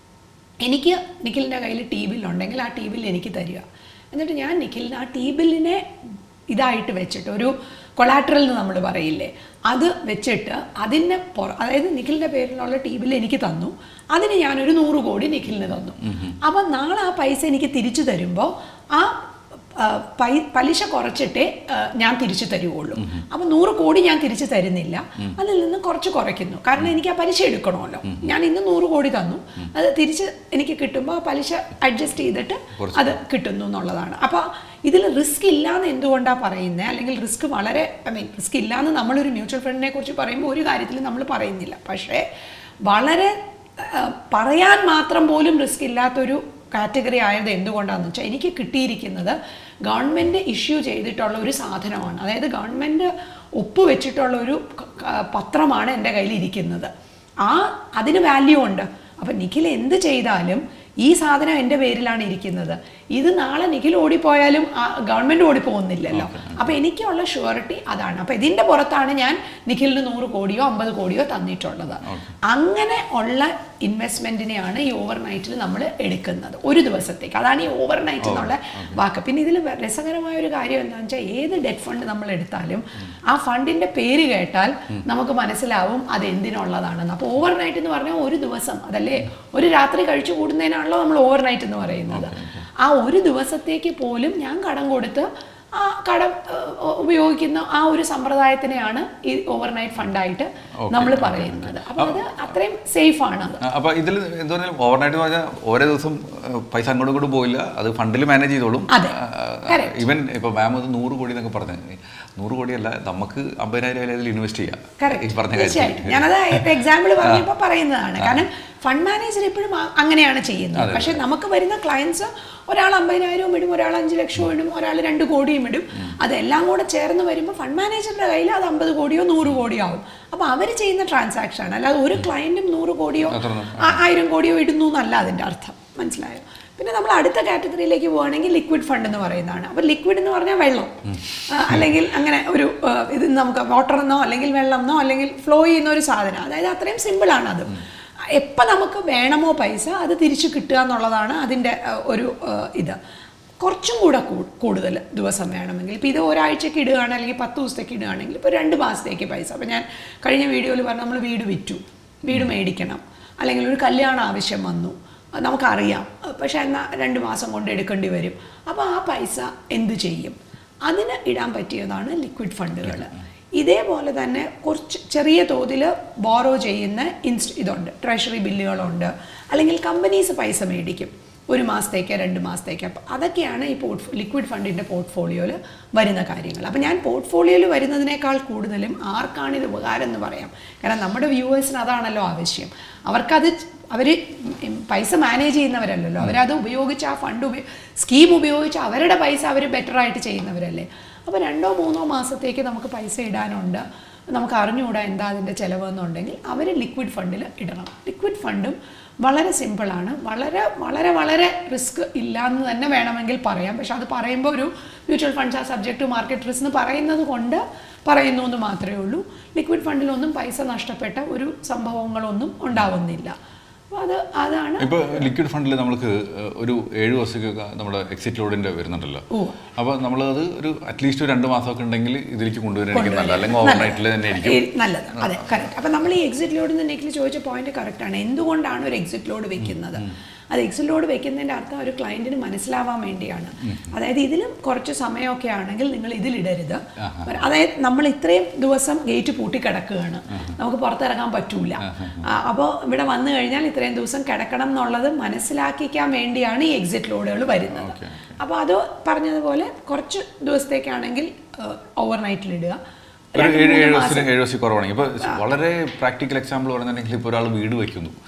എനിക്ക് നിഖിലിൻ്റെ കയ്യിൽ ടി ബിൽ ഉണ്ടെങ്കിൽ ആ ടി ബിൽ എനിക്ക് തരിക എന്നിട്ട് ഞാൻ നിഖിലിന് ആ ടി ബില്ലിനെ ഇതായിട്ട് വെച്ചിട്ട് ഒരു കൊളാട്രൽ എന്ന് നമ്മൾ പറയില്ലേ അത് വെച്ചിട്ട് അതിനെ പുറ അതായത് നിഖിലിൻ്റെ പേരിലുള്ള ടി ബിൽ എനിക്ക് തന്നു അതിന് ഞാനൊരു നൂറ് കോടി നിഖിലിന് തന്നു അപ്പം നാളെ ആ പൈസ എനിക്ക് തിരിച്ചു തരുമ്പോൾ ആ ആ, പൈ പലിശ കുറച്ചിട്ടേ ആ, ഞാൻ തിരിച്ചു തരുവുള്ളൂ അപ്പം നൂറ് കോടി ഞാൻ തിരിച്ചു തരുന്നില്ല അതിൽ നിന്ന് കുറച്ച് കുറയ്ക്കുന്നു കാരണം എനിക്ക് ആ പലിശ എടുക്കണമല്ലോ ഞാൻ ഇന്ന് നൂറ് കോടി തന്നു അത് തിരിച്ച് എനിക്ക് കിട്ടുമ്പോൾ ആ പലിശ അഡ്ജസ്റ്റ് ചെയ്തിട്ട് അത് കിട്ടുന്നു എന്നുള്ളതാണ് അപ്പോൾ ഇതിൽ റിസ്ക് ഇല്ലാന്ന് എന്തുകൊണ്ടാണ് പറയുന്നത് അല്ലെങ്കിൽ റിസ്ക് വളരെ ഐ മീൻ റിസ്ക് ഇല്ലാന്ന് നമ്മളൊരു മ്യൂച്വൽ ഫണ്ടിനെ കുറിച്ച് പറയുമ്പോൾ ഒരു കാര്യത്തിലും നമ്മൾ പറയുന്നില്ല പക്ഷേ വളരെ ആ, പറയാൻ മാത്രം പോലും റിസ്ക് ഇല്ലാത്തൊരു കാറ്റഗറി ആയത് എന്തുകൊണ്ടാണെന്ന് വെച്ചാൽ എനിക്ക് കിട്ടിയിരിക്കുന്നത് ഗവൺമെൻറ് ഇഷ്യൂ ചെയ്തിട്ടുള്ള ഒരു സാധനമാണ് അതായത് ഗവൺമെൻറ് ഒപ്പുവെച്ചിട്ടുള്ള ഒരു ക- ക- പത്രമാണ് എൻ്റെ കയ്യിൽ ഇരിക്കുന്നത് ആ അതിന് വാല്യൂ ഉണ്ട് അപ്പം നിഖിൽ എന്ത് ചെയ്താലും ഈ സാധനം എൻ്റെ പേരിലാണ് ഇരിക്കുന്നത് ഇത് നാളെ നിഖിൽ ഓടിപ്പോയാലും ഗവൺമെൻറ് ഓടിപ്പോകുന്നില്ലല്ലോ അപ്പോൾ എനിക്കുള്ള ഷുവറിറ്റി അതാണ് അപ്പോൾ ഇതിൻ്റെ പുറത്താണ് ഞാൻ നിഖിലിന് നൂറ് കോടിയോ അമ്പത് കോടിയോ തന്നിട്ടുള്ളത് അങ്ങനെ ഉള്ള ഇൻവെസ്റ്റ്മെൻറ്റിനെയാണ് ഈ ഓവർ നൈറ്റിൽ നമ്മൾ എടുക്കുന്നത് ഒരു ദിവസത്തേക്ക് അതാണ് ഈ ഓവർ നൈറ്റ് എന്നുള്ള വാക്ക് പിന്നെ ഇതിൽ രസകരമായ ഒരു കാര്യം എന്താണെന്ന് വെച്ചാൽ ഏത് ഡെറ്റ് ഫണ്ട് നമ്മൾ എടുത്താലും ആ ഫണ്ടിൻ്റെ പേര് കേട്ടാൽ നമുക്ക് മനസ്സിലാവും അത് എന്തിനുള്ളതാണെന്ന് അപ്പോൾ ഓവർ നൈറ്റ് എന്ന് പറഞ്ഞാൽ ഒരു ദിവസം അതല്ലേ ഒരു രാത്രി കഴിച്ചു കൂടുന്നതിനാണല്ലോ നമ്മൾ ഓവർ നൈറ്റ് എന്ന് പറയുന്നത് ആ ഒരു ദിവസത്തേക്ക് പോലും ഞാൻ കടം കൊടുത്ത് ആ കടം ഏഹ്, ഉപയോഗിക്കുന്ന ആ ഒരു സമ്പ്രദായത്തിനെയാണ് ഈ ഓവർ നൈറ്റ് ഫണ്ടായിട്ട് നമ്മൾ പറയുന്നത് അപ്പോൾ അത് അത്രയും സേഫ് ആണ് അത് അപ്പോൾ ഇതിൽ എന്താ പറഞ്ഞാൽ ഓവർനൈറ്റ് എന്ന് പറഞ്ഞാൽ ഓരോ ദിവസം ആ, പൈസ അങ്ങോട്ടും ഇങ്ങോട്ടും പോയില്ല അത് ഫണ്ടിൽ മാനേജ് ചെയ്തോളും അതെ. Correct. ഈവൻ ഇപ്പോൾ മാം അത് നൂറ് കോടി എന്നൊക്കെ പറഞ്ഞു നൂറ് കോടിയല്ല നമുക്ക് അമ്പതിനായിരം അതിൽ ഇൻവെസ്റ്റ് ചെയ്യാം ഈ പറഞ്ഞ തീർച്ചയായിട്ടും കാര്യത്തിൽ ഞാനത് എക്സാമ്പിൾ പറഞ്ഞപ്പോൾ പറയുന്നതാണ് കാരണം ഫണ്ട് മാനേജർ എപ്പോഴും ആ- അങ്ങനെയാണ് ചെയ്യുന്നത് പക്ഷെ നമുക്ക് വരുന്ന ക്ലയൻസ് ഒരാൾ അമ്പതിനായിരവും ഇടും ഒരാൾ അഞ്ച് ലക്ഷവും ഇടും ഒരാൾ രണ്ട് കോടിയും ഇടും അതെല്ലാം കൂടെ ചേർന്ന് വരുമ്പോൾ ഫണ്ട് മാനേജറുടെ കയ്യിൽ അത് അമ്പത് കോടിയോ നൂറ് കോടിയോ ആവും അപ്പോൾ അവർ ചെയ്യുന്ന ട്രാൻസാക്ഷൻ ആണ് അല്ലാതെ ഒരു ക്ലയൻറ്റും നൂറ് കോടിയോ ആ- ആയിരം കോടിയോ ഇടുന്നു എന്നല്ല അതിൻ്റെ അർത്ഥം മനസ്സിലായോ പിന്നെ നമ്മൾ അടുത്ത കാറ്റഗറിയിലേക്ക് പോവുകയാണെങ്കിൽ ലിക്വിഡ് ഫണ്ട് എന്ന് പറയുന്നതാണ് അപ്പോൾ ലിക്വിഡ് എന്ന് പറഞ്ഞാൽ വെള്ളം ആ, അല്ലെങ്കിൽ അങ്ങനെ ഒരു ആ, ഇത് നമുക്ക് വാട്ടർ എന്നോ അല്ലെങ്കിൽ വെള്ളം എന്നോ അല്ലെങ്കിൽ ഫ്ലോ ചെയ്യുന്ന ഒരു സാധനം അതായത് അത്രയും സിമ്പിളാണ് അത് എപ്പോൾ നമുക്ക് വേണമോ പൈസ അത് തിരിച്ചു കിട്ടുക എന്നുള്ളതാണ് അതിൻ്റെ ആ, ഒരു ആ, ഇത് കുറച്ചും കൂടെ കൂ- കൂടുതൽ ദിവസം വേണമെങ്കിൽ ഇപ്പോൾ ഇത് ഒരാഴ്ചക്ക് ഇടുകയാണ് അല്ലെങ്കിൽ പത്ത് ദിവസത്തേക്ക് ഇടുകയാണെങ്കിൽ ഇപ്പോൾ രണ്ട് മാസത്തേക്ക് പൈസ അപ്പോൾ ഞാൻ കഴിഞ്ഞ വീഡിയോയിൽ പറഞ്ഞു നമ്മൾ വീട് വിറ്റു വീട് മേടിക്കണം അല്ലെങ്കിൽ ഒരു കല്യാണം ആവശ്യം വന്നു അത് നമുക്കറിയാം പക്ഷേ എന്നാൽ രണ്ട് മാസം കൊണ്ട് എടുക്കേണ്ടി വരും അപ്പോൾ ആ പൈസ എന്ത് ചെയ്യും അതിന് ഇടാൻ പറ്റിയതാണ് ലിക്വിഡ് ഫണ്ടുകൾ ഇതേപോലെ തന്നെ കുറച്ച് ചെറിയ തോതിൽ ബോറോ ചെയ്യുന്ന ഇൻസ്റ്റ് ഇതുണ്ട് ട്രഷറി ബില്ലുകളുണ്ട് അല്ലെങ്കിൽ കമ്പനീസ് പൈസ മേടിക്കും ഒരു മാസത്തേക്ക് രണ്ട് മാസത്തേക്ക് അപ്പം അതൊക്കെയാണ് ഈ പോർട്ട് ലിക്വിഡ് ഫണ്ടിൻ്റെ പോർട്ട്ഫോളിയോയിൽ വരുന്ന കാര്യങ്ങൾ അപ്പം ഞാൻ പോർട്ട്ഫോളിയോയിൽ വരുന്നതിനേക്കാൾ കൂടുതലും ആർക്കാണ് ഇത് ഉപകാരം എന്ന് പറയാം കാരണം നമ്മുടെ വ്യൂവേഴ്സിന് അതാണല്ലോ ആവശ്യം അവർക്കത് അവർ പൈസ മാനേജ് ചെയ്യുന്നവരല്ലല്ലോ അവരത് ഉപയോഗിച്ച് ആ ഫണ്ട് ഉപയോ സ്കീം ഉപയോഗിച്ച് അവരുടെ പൈസ അവർ ബെറ്ററായിട്ട് ചെയ്യുന്നവരല്ലേ അപ്പോൾ രണ്ടോ മൂന്നോ മാസത്തേക്ക് നമുക്ക് പൈസ ഇടാനുണ്ട് നമുക്ക് അറിഞ്ഞുകൂടാ എന്താ അതിൻ്റെ ചിലവെന്നുണ്ടെങ്കിൽ അവർ ലിക്വിഡ് ഫണ്ടിൽ ഇടണം ലിക്വിഡ് ഫണ്ടും വളരെ സിമ്പിളാണ് വളരെ വളരെ വളരെ റിസ്ക് ഇല്ലാന്ന് തന്നെ വേണമെങ്കിൽ പറയാം പക്ഷെ അത് പറയുമ്പോൾ ഒരു മ്യൂച്വൽ ഫണ്ട്സ് ആ സബ്ജക്ട് ടു മാർക്കറ്റ് റിസ്ക് എന്ന് പറയുന്നത് കൊണ്ട് പറയുന്നു എന്ന് മാത്രമേ ഉള്ളൂ ലിക്വിഡ് ഫണ്ടിലൊന്നും പൈസ നഷ്ടപ്പെട്ട ഒരു സംഭവങ്ങളൊന്നും ഉണ്ടാവുന്നില്ല അപ്പോൾ അത് അതാണ് ഇപ്പോൾ ലിക്വിഡ് ഫണ്ടിൽ നമുക്ക് ഏഹ്, ഒരു ഏഴ് ദിവസത്തേക്കൊക്കെ നമ്മുടെ എക്സിറ്റ് ലോഡിൻ്റെ വരുന്നുണ്ടല്ലോ ഓ അപ്പോൾ നമ്മളത് ഒരു അറ്റ്ലീസ്റ്റ് ഒരു രണ്ട് മാസമൊക്കെ ഉണ്ടെങ്കിൽ ഇതിലേക്ക് കൊണ്ടുവരാനായിരിക്കും നല്ലത് അല്ലെങ്കിൽ ഓവർനൈറ്റിൽ തന്നെ ആയിരിക്കും ഏ, നല്ലത് അതെ കറക്റ്റ് അപ്പം നമ്മൾ ഈ എക്സിറ്റ് ലോഡ് നിന്നെങ്കിൽ ചോദിച്ച പോയിന്റ് കറക്റ്റ് ആണ് എന്തുകൊണ്ടാണ് ഒരു എക്സിറ്റ് ലോഡ് വെക്കുന്നത് അത് എക്സിറ്റ് ലോഡ് വെക്കുന്നതിൻ്റെ അർത്ഥം ഒരു ക്ലയൻറ്റിന് മനസ്സിലാവാൻ വേണ്ടിയാണ് അതായത് ഇതിലും കുറച്ച് സമയമൊക്കെ ആണെങ്കിൽ നിങ്ങൾ ഇതിലിടരുത് അതായത് നമ്മൾ ഇത്രയും ദിവസം ഗേറ്റ് പൂട്ടി കിടക്കുകയാണ് നമുക്ക് പുറത്തിറങ്ങാൻ പറ്റൂല അപ്പോൾ ഇവിടെ വന്നു കഴിഞ്ഞാൽ ഇത്രയും ദിവസം കിടക്കണം എന്നുള്ളത് മനസ്സിലാക്കിക്കാൻ വേണ്ടിയാണ് ഈ എക്സിറ്റ് ലോഡുകൾ വരുന്നത് അപ്പോൾ അത് പറഞ്ഞതുപോലെ കുറച്ച് ദിവസത്തേക്കാണെങ്കിൽ ഓവർ നൈറ്റിലിടുക ഒരു രണ്ട് ഏഴ് മൂന്ന് ഏഴ് മാസം ദിവസത്തിന് ഏഴ് ദിവസത്തിൽ കുറവാണെങ്കിൽ ഇപ്പോൾ വളരെ പ്രാക്ടിക്കൽ എക്സാമ്പിൾ പറയുന്നുണ്ടെങ്കിൽ ഇപ്പോൾ ഒരാൾ വീട് വയ്ക്കുന്നു അതെ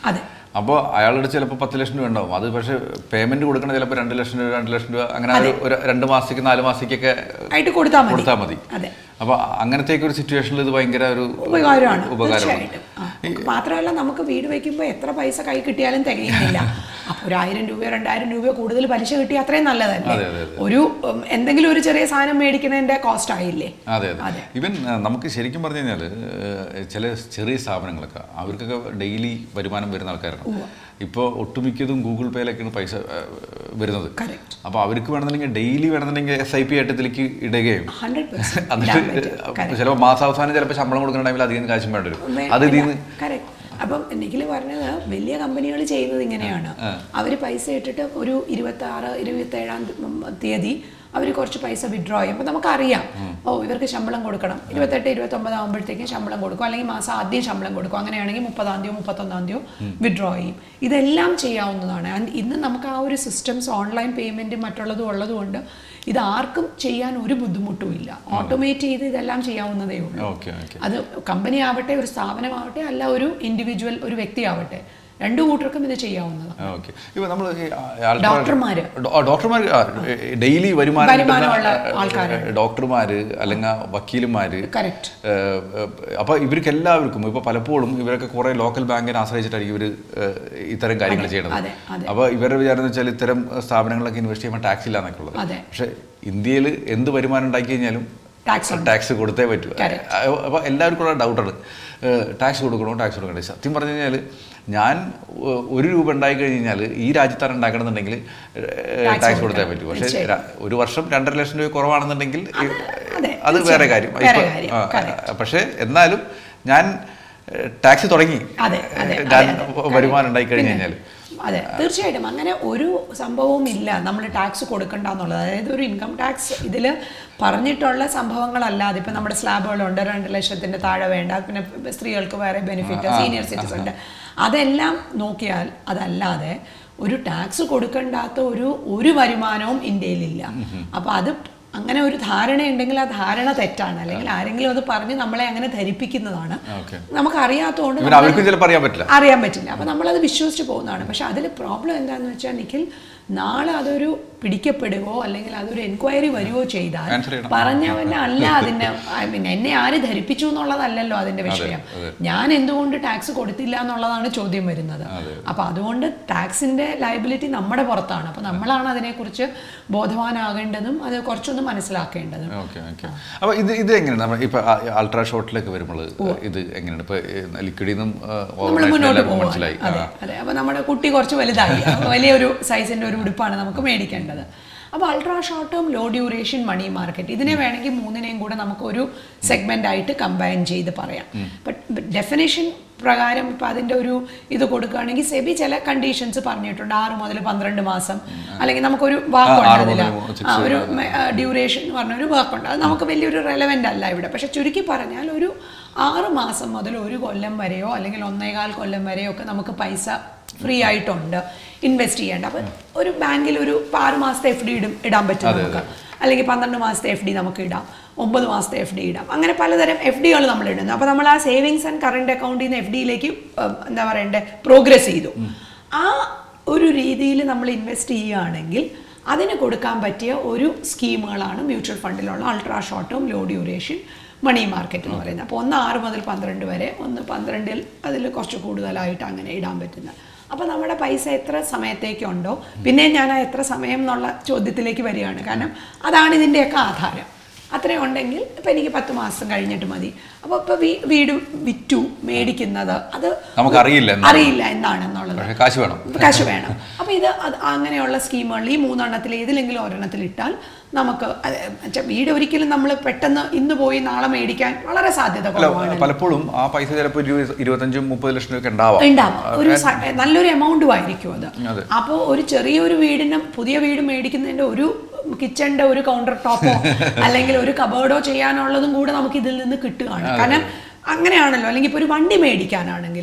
അപ്പോൾ അയാളുടെ ചിലപ്പോൾ പത്ത് ലക്ഷം രൂപ ഉണ്ടാവും അത് പക്ഷേ പേയ്മെന്റ് കൊടുക്കണ ചിലപ്പോൾ രണ്ട് ലക്ഷം രൂപ രണ്ട് ലക്ഷം രൂപ അങ്ങനെ ഒരു ഒരു രണ്ട് മാസത്തേക്ക് നാല് മാസത്തേക്കൊക്കെ ആയിട്ട് കൊടുത്താൽ മതി കൊടുത്താൽ മതി അതെ അപ്പോൾ അങ്ങനത്തെ ഒരു സിറ്റുവേഷനിൽ ഇത് ഭയങ്കര ഒരു ഉപകാരമാണ് ഉപകാരമാണ് തീർച്ചയായിട്ടും ആ. മാത്രമല്ല നമുക്ക് വീട് വയ്ക്കുമ്പോൾ എത്ര പൈസ കൈ കിട്ടിയാലും തികയുന്നില്ല അപ്പോൾ ഒരു ആയിരം രൂപയോ രണ്ടായിരം രൂപയോ കൂടുതൽ പലിശ കിട്ടിയാൽ അത്രയും നല്ലതല്ലേ അതെ, അതെ, ഒരു ഉം, എന്തെങ്കിലും ഒരു ചെറിയ സാധനം മേടിക്കുന്നതിന്റെ കോസ്റ്റ് ആയില്ലേ അതെ അതെ ഇവൻ നമുക്ക് ശരിക്കും പറഞ്ഞു കഴിഞ്ഞാൽ ചില ചെറിയ സ്ഥാപനങ്ങളൊക്കെ അവർക്കൊക്കെ ഡെയിലി വരുമാനം വരുന്ന ആൾക്കാരാണ് ഇപ്പോൾ ഒട്ടുമിക്കതും ഗൂഗിൾ പേയിലൊക്കെയാണ് പൈസ ഏഹ്, വരുന്നത് Correct. അപ്പോൾ അവർക്ക് വേണമെന്നുണ്ടെങ്കിൽ ഡെയിലി വേണമെന്നുണ്ടെങ്കിൽ എസ് ഐ പി ആയിട്ടത്തിലേക്ക് ഇടുകയും ഹൺഡ്രഡ് എന്നിട്ട് ചിലപ്പോൾ മാസാവസാനം ചിലപ്പോൾ ശമ്പളം കൊടുക്കുന്ന ടൈമിൽ അധികം കാശും വേണ്ടി വരും അത് ഇതിൽ നിന്ന് കറക്റ്റ് അപ്പം നിഖിൽ പറഞ്ഞത് വലിയ കമ്പനികൾ ചെയ്യുന്നത് ഇങ്ങനെയാണ് അവർ പൈസ ഇട്ടിട്ട് ഒരു ഇരുപത്തി ആറ് ഇരുപത്തി ഏഴാം തീയതി അവർ കുറച്ച് പൈസ വിഡ്രോ ചെയ്യും അപ്പം നമുക്കറിയാം ഓ ഇവർക്ക് ശമ്പളം കൊടുക്കണം ഇരുപത്തെട്ട് ഇരുപത്തൊമ്പത് ആകുമ്പോഴത്തേക്കും ശമ്പളം കൊടുക്കും അല്ലെങ്കിൽ മാസം ആദ്യം ശമ്പളം കൊടുക്കും അങ്ങനെയാണെങ്കിൽ മുപ്പതാം തീയതിയോ മുപ്പത്തൊന്നാം തീയതിയോ വിഡ്രോ ചെയ്യും ഇതെല്ലാം ചെയ്യാവുന്നതാണ് ആൻഡ് ഇന്ന് നമുക്ക് ആ ഒരു സിസ്റ്റംസ് ഓൺലൈൻ പേയ്മെൻറ്റും മറ്റുള്ളതും ഉള്ളതുകൊണ്ട് ഇത് ആർക്കും ചെയ്യാൻ ഒരു ബുദ്ധിമുട്ടും ഇല്ല ഓട്ടോമേറ്റ് ചെയ്ത് ഇതെല്ലാം ചെയ്യാവുന്നതേ ഉള്ളൂ ഓക്കെ ഓക്കെ അത് കമ്പനി ആവട്ടെ ഒരു സ്ഥാപനമാവട്ടെ അല്ല ഒരു ഇൻഡിവിജ്വൽ ഒരു വ്യക്തിയാവട്ടെ രണ്ടു കൂട്ടർക്കും ഇത് ചെയ്യാവുന്നതാണ് ഓക്കെ ഇപ്പൊ നമ്മൾ ഡോക്ടർമാര്. ഡോക്ടർമാർ ഡെയിലി വരുമാനം വരുമാനമുള്ള കിട്ടുന്ന, ആൾക്കാര്. ഏഹ്, ഡോക്ടർമാര് അല്ലെങ്കിൽ വക്കീലുമാര് കറക്റ്റ് ഏഹ്, ഏഹ്, അപ്പൊ ഇവർക്ക് എല്ലാവർക്കും ഇപ്പൊ പലപ്പോഴും ഇവരൊക്കെ കുറെ ലോക്കൽ ബാങ്കിനെ ആശ്രയിച്ചിട്ടായിരിക്കും ഇവർ ഇത്തരം കാര്യങ്ങൾ ചെയ്യണത് അതെ, അതെ. അപ്പൊ ഇവരുടെ വിചാരം എന്ന് വെച്ചാൽ ഇത്തരം സ്ഥാപനങ്ങളിലൊക്കെ ഇൻവെസ്റ്റ് ചെയ്യുമ്പോൾ ടാക്സ് ഇല്ല എന്നൊക്കെ ഉള്ളത് അതെ. പക്ഷെ ഇന്ത്യയിൽ എന്ത് വരുമാനം ഉണ്ടാക്കി കഴിഞ്ഞാലും ടാക്സ് ടാക്സ് കൊടുത്തേ പറ്റൂ Correct. അപ്പോൾ എല്ലാവർക്കും ഉള്ള ഡൗട്ടാണ് ടാക്സ് കൊടുക്കണോ ടാക്സ് കൊടുക്കണ്ടേ സത്യം പറഞ്ഞു കഴിഞ്ഞാൽ ഞാൻ ഏഹ്, ഒരു രൂപ ഉണ്ടായി കഴിഞ്ഞാൽ ഈ രാജ്യത്താണ് ഉണ്ടാക്കണമെന്നുണ്ടെങ്കിൽ Tax ടാക്സ് കൊടുത്തേ കൊടുക്കണം. പറ്റൂ പക്ഷേ തീർച്ചയായും. ര- ഒരു വർഷം രണ്ടര ലക്ഷം രൂപ കുറവാണെന്നുണ്ടെങ്കിൽ ഈ- അതെ, അത് വേറെ തീർച്ചയായും. കാര്യം വേറെ ഇപ്പൊ- കാര്യം. ആ, Correct. പക്ഷേ എന്നാലും ഞാൻ ടാക്സ് തുടങ്ങി അതെ അതെ ഏഹ്, അതെ, ഞാൻ അതെ. വരുമാനം ഉണ്ടായി കഴിഞ്ഞ് പിന്നെ, കഴിഞ്ഞാൽ അതെ തീർച്ചയായിട്ടും അങ്ങനെ ഒരു സംഭവവും ഇല്ല നമ്മൾ ടാക്സ് കൊടുക്കണ്ട എന്നുള്ളത് അതായത് ഒരു ഇൻകം ടാക്സ് ഇതിൽ പറഞ്ഞിട്ടുള്ള സംഭവങ്ങളല്ലാതെ ഇപ്പം നമ്മുടെ സ്ലാബുകളുണ്ട് രണ്ട് ലക്ഷത്തിന്റെ താഴെ വേണ്ട പിന്നെ സ്ത്രീകൾക്ക് വേറെ ബെനിഫിറ്റ് സീനിയർ സിറ്റിസൺ ഉണ്ട് അതെല്ലാം നോക്കിയാൽ അതല്ലാതെ ഒരു ടാക്സ് കൊടുക്കണ്ടാത്ത ഒരു ഒരു വരുമാനവും ഇന്ത്യയിലില്ല അപ്പോൾ അത് അങ്ങനെ ഒരു ധാരണയുണ്ടെങ്കിൽ ആ ധാരണ തെറ്റാണ് അല്ലെങ്കിൽ ആരെങ്കിലും അത് പറഞ്ഞ് നമ്മളെ അങ്ങനെ ധരിപ്പിക്കുന്നതാണ് ഓക്കെ നമുക്ക് അറിയാത്തതുകൊണ്ട് ഇവൻ അവർക്കും ചിലപ്പോൾ അറിയാൻ പറ്റില്ല അറിയാൻ പറ്റില്ല അപ്പം നമ്മളത് വിശ്വസിച്ച് പോകുന്നതാണ് പക്ഷെ അതിൽ പ്രോബ്ലം എന്താണെന്ന് വെച്ചാൽ നിഖിൽ നാളെ അതൊരു പിടിക്കപ്പെടുകയോ അല്ലെങ്കിൽ അതൊരു എൻക്വയറി വരുവോ ചെയ്താൽ Answer ചെയ്യണം. പറഞ്ഞവനെ അല്ല അതിന്റെ ഐ മീൻ എന്നെ ആര് ധരിപ്പിച്ചു എന്നുള്ളതല്ലല്ലോ അതിന്റെ വിഷയം ഞാൻ എന്തുകൊണ്ട് ടാക്സ് കൊടുത്തില്ല എന്നുള്ളതാണ് ചോദ്യം വരുന്നത് അപ്പൊ അതുകൊണ്ട് ടാക്സിന്റെ ലയബിലിറ്റി നമ്മുടെ പുറത്താണ് അപ്പൊ നമ്മളാണ് അതിനെക്കുറിച്ച് ബോധവാനാകേണ്ടതും അത് കുറച്ചൊന്ന് മനസ്സിലാക്കേണ്ടതും ഓക്കെ ഓക്കെ അപ്പോൾ ഇത് ഇത് എങ്ങനെയാണ് നമ്മൾ ഇപ്പോൾ അൾട്രാ ഷോട്ടിലേക്ക് വരുമ്പോൾ ഇത് എങ്ങനെയാണ് ഇപ്പോൾ ലിക്വിഡിൽ നിന്നും നമ്മൾ മുന്നോട്ട് എല്ലാവർക്കും പോവാണ് മനസ്സിലായി അതെ അതെ അപ്പോൾ നമ്മുടെ കുട്ടി കുറച്ച് വലുതായി അപ്പോൾ വലിയൊരു സൈസിന്റെ ഒരു ഉടുപ്പാണ് നമുക്ക് മേടിക്കേണ്ടത് അപ്പോൾ ultra short term low duration money market ഇതിനെ വേണമെങ്കിൽ മൂന്നിനെയും കൂടെ നമുക്ക് ഒരു സെഗ്മെന്റ് ആയിട്ട് കമ്പൈൻ ചെയ്ത് പറയാം ബട്ട് ഡെഫിനേഷൻ പ്രകാരം ഇപ്പം അതിൻ്റെ ഒരു ഇത് കൊടുക്കുകയാണെങ്കിൽ സെബി ചില കണ്ടീഷൻസ് പറഞ്ഞിട്ടുണ്ട് ആറ് മുതൽ പന്ത്രണ്ട് മാസം അല്ലെങ്കിൽ നമുക്കൊരു വാക്കുണ്ട് ആറ് അതിൽ മുതൽ six ആ ഒരു ഡ്യൂറേഷൻ എന്ന് പറഞ്ഞൊരു വർക്കുണ്ട് അത് നമുക്ക് വലിയൊരു റെലവെൻ്റ് അല്ല ഇവിടെ പക്ഷെ ചുരുക്കി പറഞ്ഞാൽ ഒരു ആറ് മാസം മുതൽ ഒരു കൊല്ലം വരെയോ അല്ലെങ്കിൽ ഒന്നേകാൽ കൊല്ലം വരെയോ ഒക്കെ നമുക്ക് പൈസ ഫ്രീ ആയിട്ടുണ്ട് ഇൻവെസ്റ്റ് ചെയ്യേണ്ട അപ്പം ഒരു ബാങ്കിൽ ഒരു ഇപ്പം ആറ് മാസത്തെ എഫ് ഡി ഇടും ഇടാൻ പറ്റും നമുക്ക് അല്ലെങ്കിൽ പന്ത്രണ്ട് മാസത്തെ എഫ് ഡി നമുക്ക് ഇടാം ഒമ്പത് മാസത്തെ എഫ് ഡി ഇടാം അങ്ങനെ പലതരം എഫ് ഡികൾ നമ്മൾ ഇടുന്നു അപ്പോൾ നമ്മൾ ആ സേവിങ്സ് ആൻഡ് കറണ്ട് അക്കൗണ്ടിൽ നിന്ന് എഫ് ഡിയിലേക്ക് എന്താ പറയണ്ടേ പ്രോഗ്രസ് ചെയ്തു ആ ഒരു രീതിയിൽ നമ്മൾ ഇൻവെസ്റ്റ് ചെയ്യുകയാണെങ്കിൽ അതിന് കൊടുക്കാൻ പറ്റിയ ഒരു സ്കീമുകളാണ് മ്യൂച്വൽ ഫണ്ടിലുള്ള ultra short term low duration money market എന്ന് പറയുന്നത് അപ്പോൾ ഒന്ന് ആറ് മുതൽ പന്ത്രണ്ട് വരെ ഒന്ന് പന്ത്രണ്ടിൽ അതിൽ കുറച്ച് കൂടുതലായിട്ട് അങ്ങനെ ഇടാൻ പറ്റുന്ന അപ്പോൾ നമ്മുടെ പൈസ എത്ര സമയത്തേക്കുണ്ടോ പിന്നെ ഞാൻ ആ എത്ര സമയം എന്നുള്ള ചോദ്യത്തിലേക്ക് വരികയാണ് കാരണം അതാണ് ഇതിൻ്റെയൊക്കെ ആധാരം അത്രയും ഉണ്ടെങ്കിൽ ഇപ്പം എനിക്ക് പത്ത് മാസം കഴിഞ്ഞിട്ട് മതി അപ്പോൾ ഇപ്പോൾ വീട് വിറ്റു മേടിക്കുന്നത് അത് നമുക്കറിയില്ല എന്താണ്. അറിയില്ല എന്താണെന്നുള്ളത് പക്ഷേ കാശ് വേണം കാശ് വേണം അപ്പോൾ ഇത് അത് അങ്ങനെയുള്ള സ്കീമുകൾ ഈ മൂന്നെണ്ണത്തിൽ ഏതിലെങ്കിലും ഒരെണ്ണത്തിൽ ഇട്ടാൽ നമുക്ക് അത് വെച്ചാ വീട് ഒരിക്കലും നമ്മൾ പെട്ടെന്ന് ഇന്ന് പോയി നാളെ മേടിക്കാൻ വളരെ സാധ്യത അല്ല കുറവാണ് പലപ്പോഴും ആ പൈസ ചിലപ്പോൾ ഇരുപത് ഇരുപത്തഞ്ചും മുപ്പത് ലക്ഷം രൂപ ഉണ്ടാവാം ഉണ്ടാവും ഒരു സ- നല്ലൊരു എമൗണ്ടും ആയിരിക്കും അത് അതെ. അപ്പോൾ ഒരു ചെറിയൊരു വീടിനും പുതിയ വീട് മേടിക്കുന്നതിന്റെ ഒരു കിച്ചണിന്റെ ഒരു കൗണ്ടർ ടോപ്പോ അല്ലെങ്കിൽ ഒരു കബേർഡോ ചെയ്യാനുള്ളതും കൂടെ നമുക്ക് ഇതിൽ നിന്ന് കിട്ടുകയാണ് കാരണം അങ്ങനെയാണല്ലോ അല്ലെങ്കിൽ ഇപ്പോൾ ഒരു വണ്ടി മേടിക്കാനാണെങ്കിലും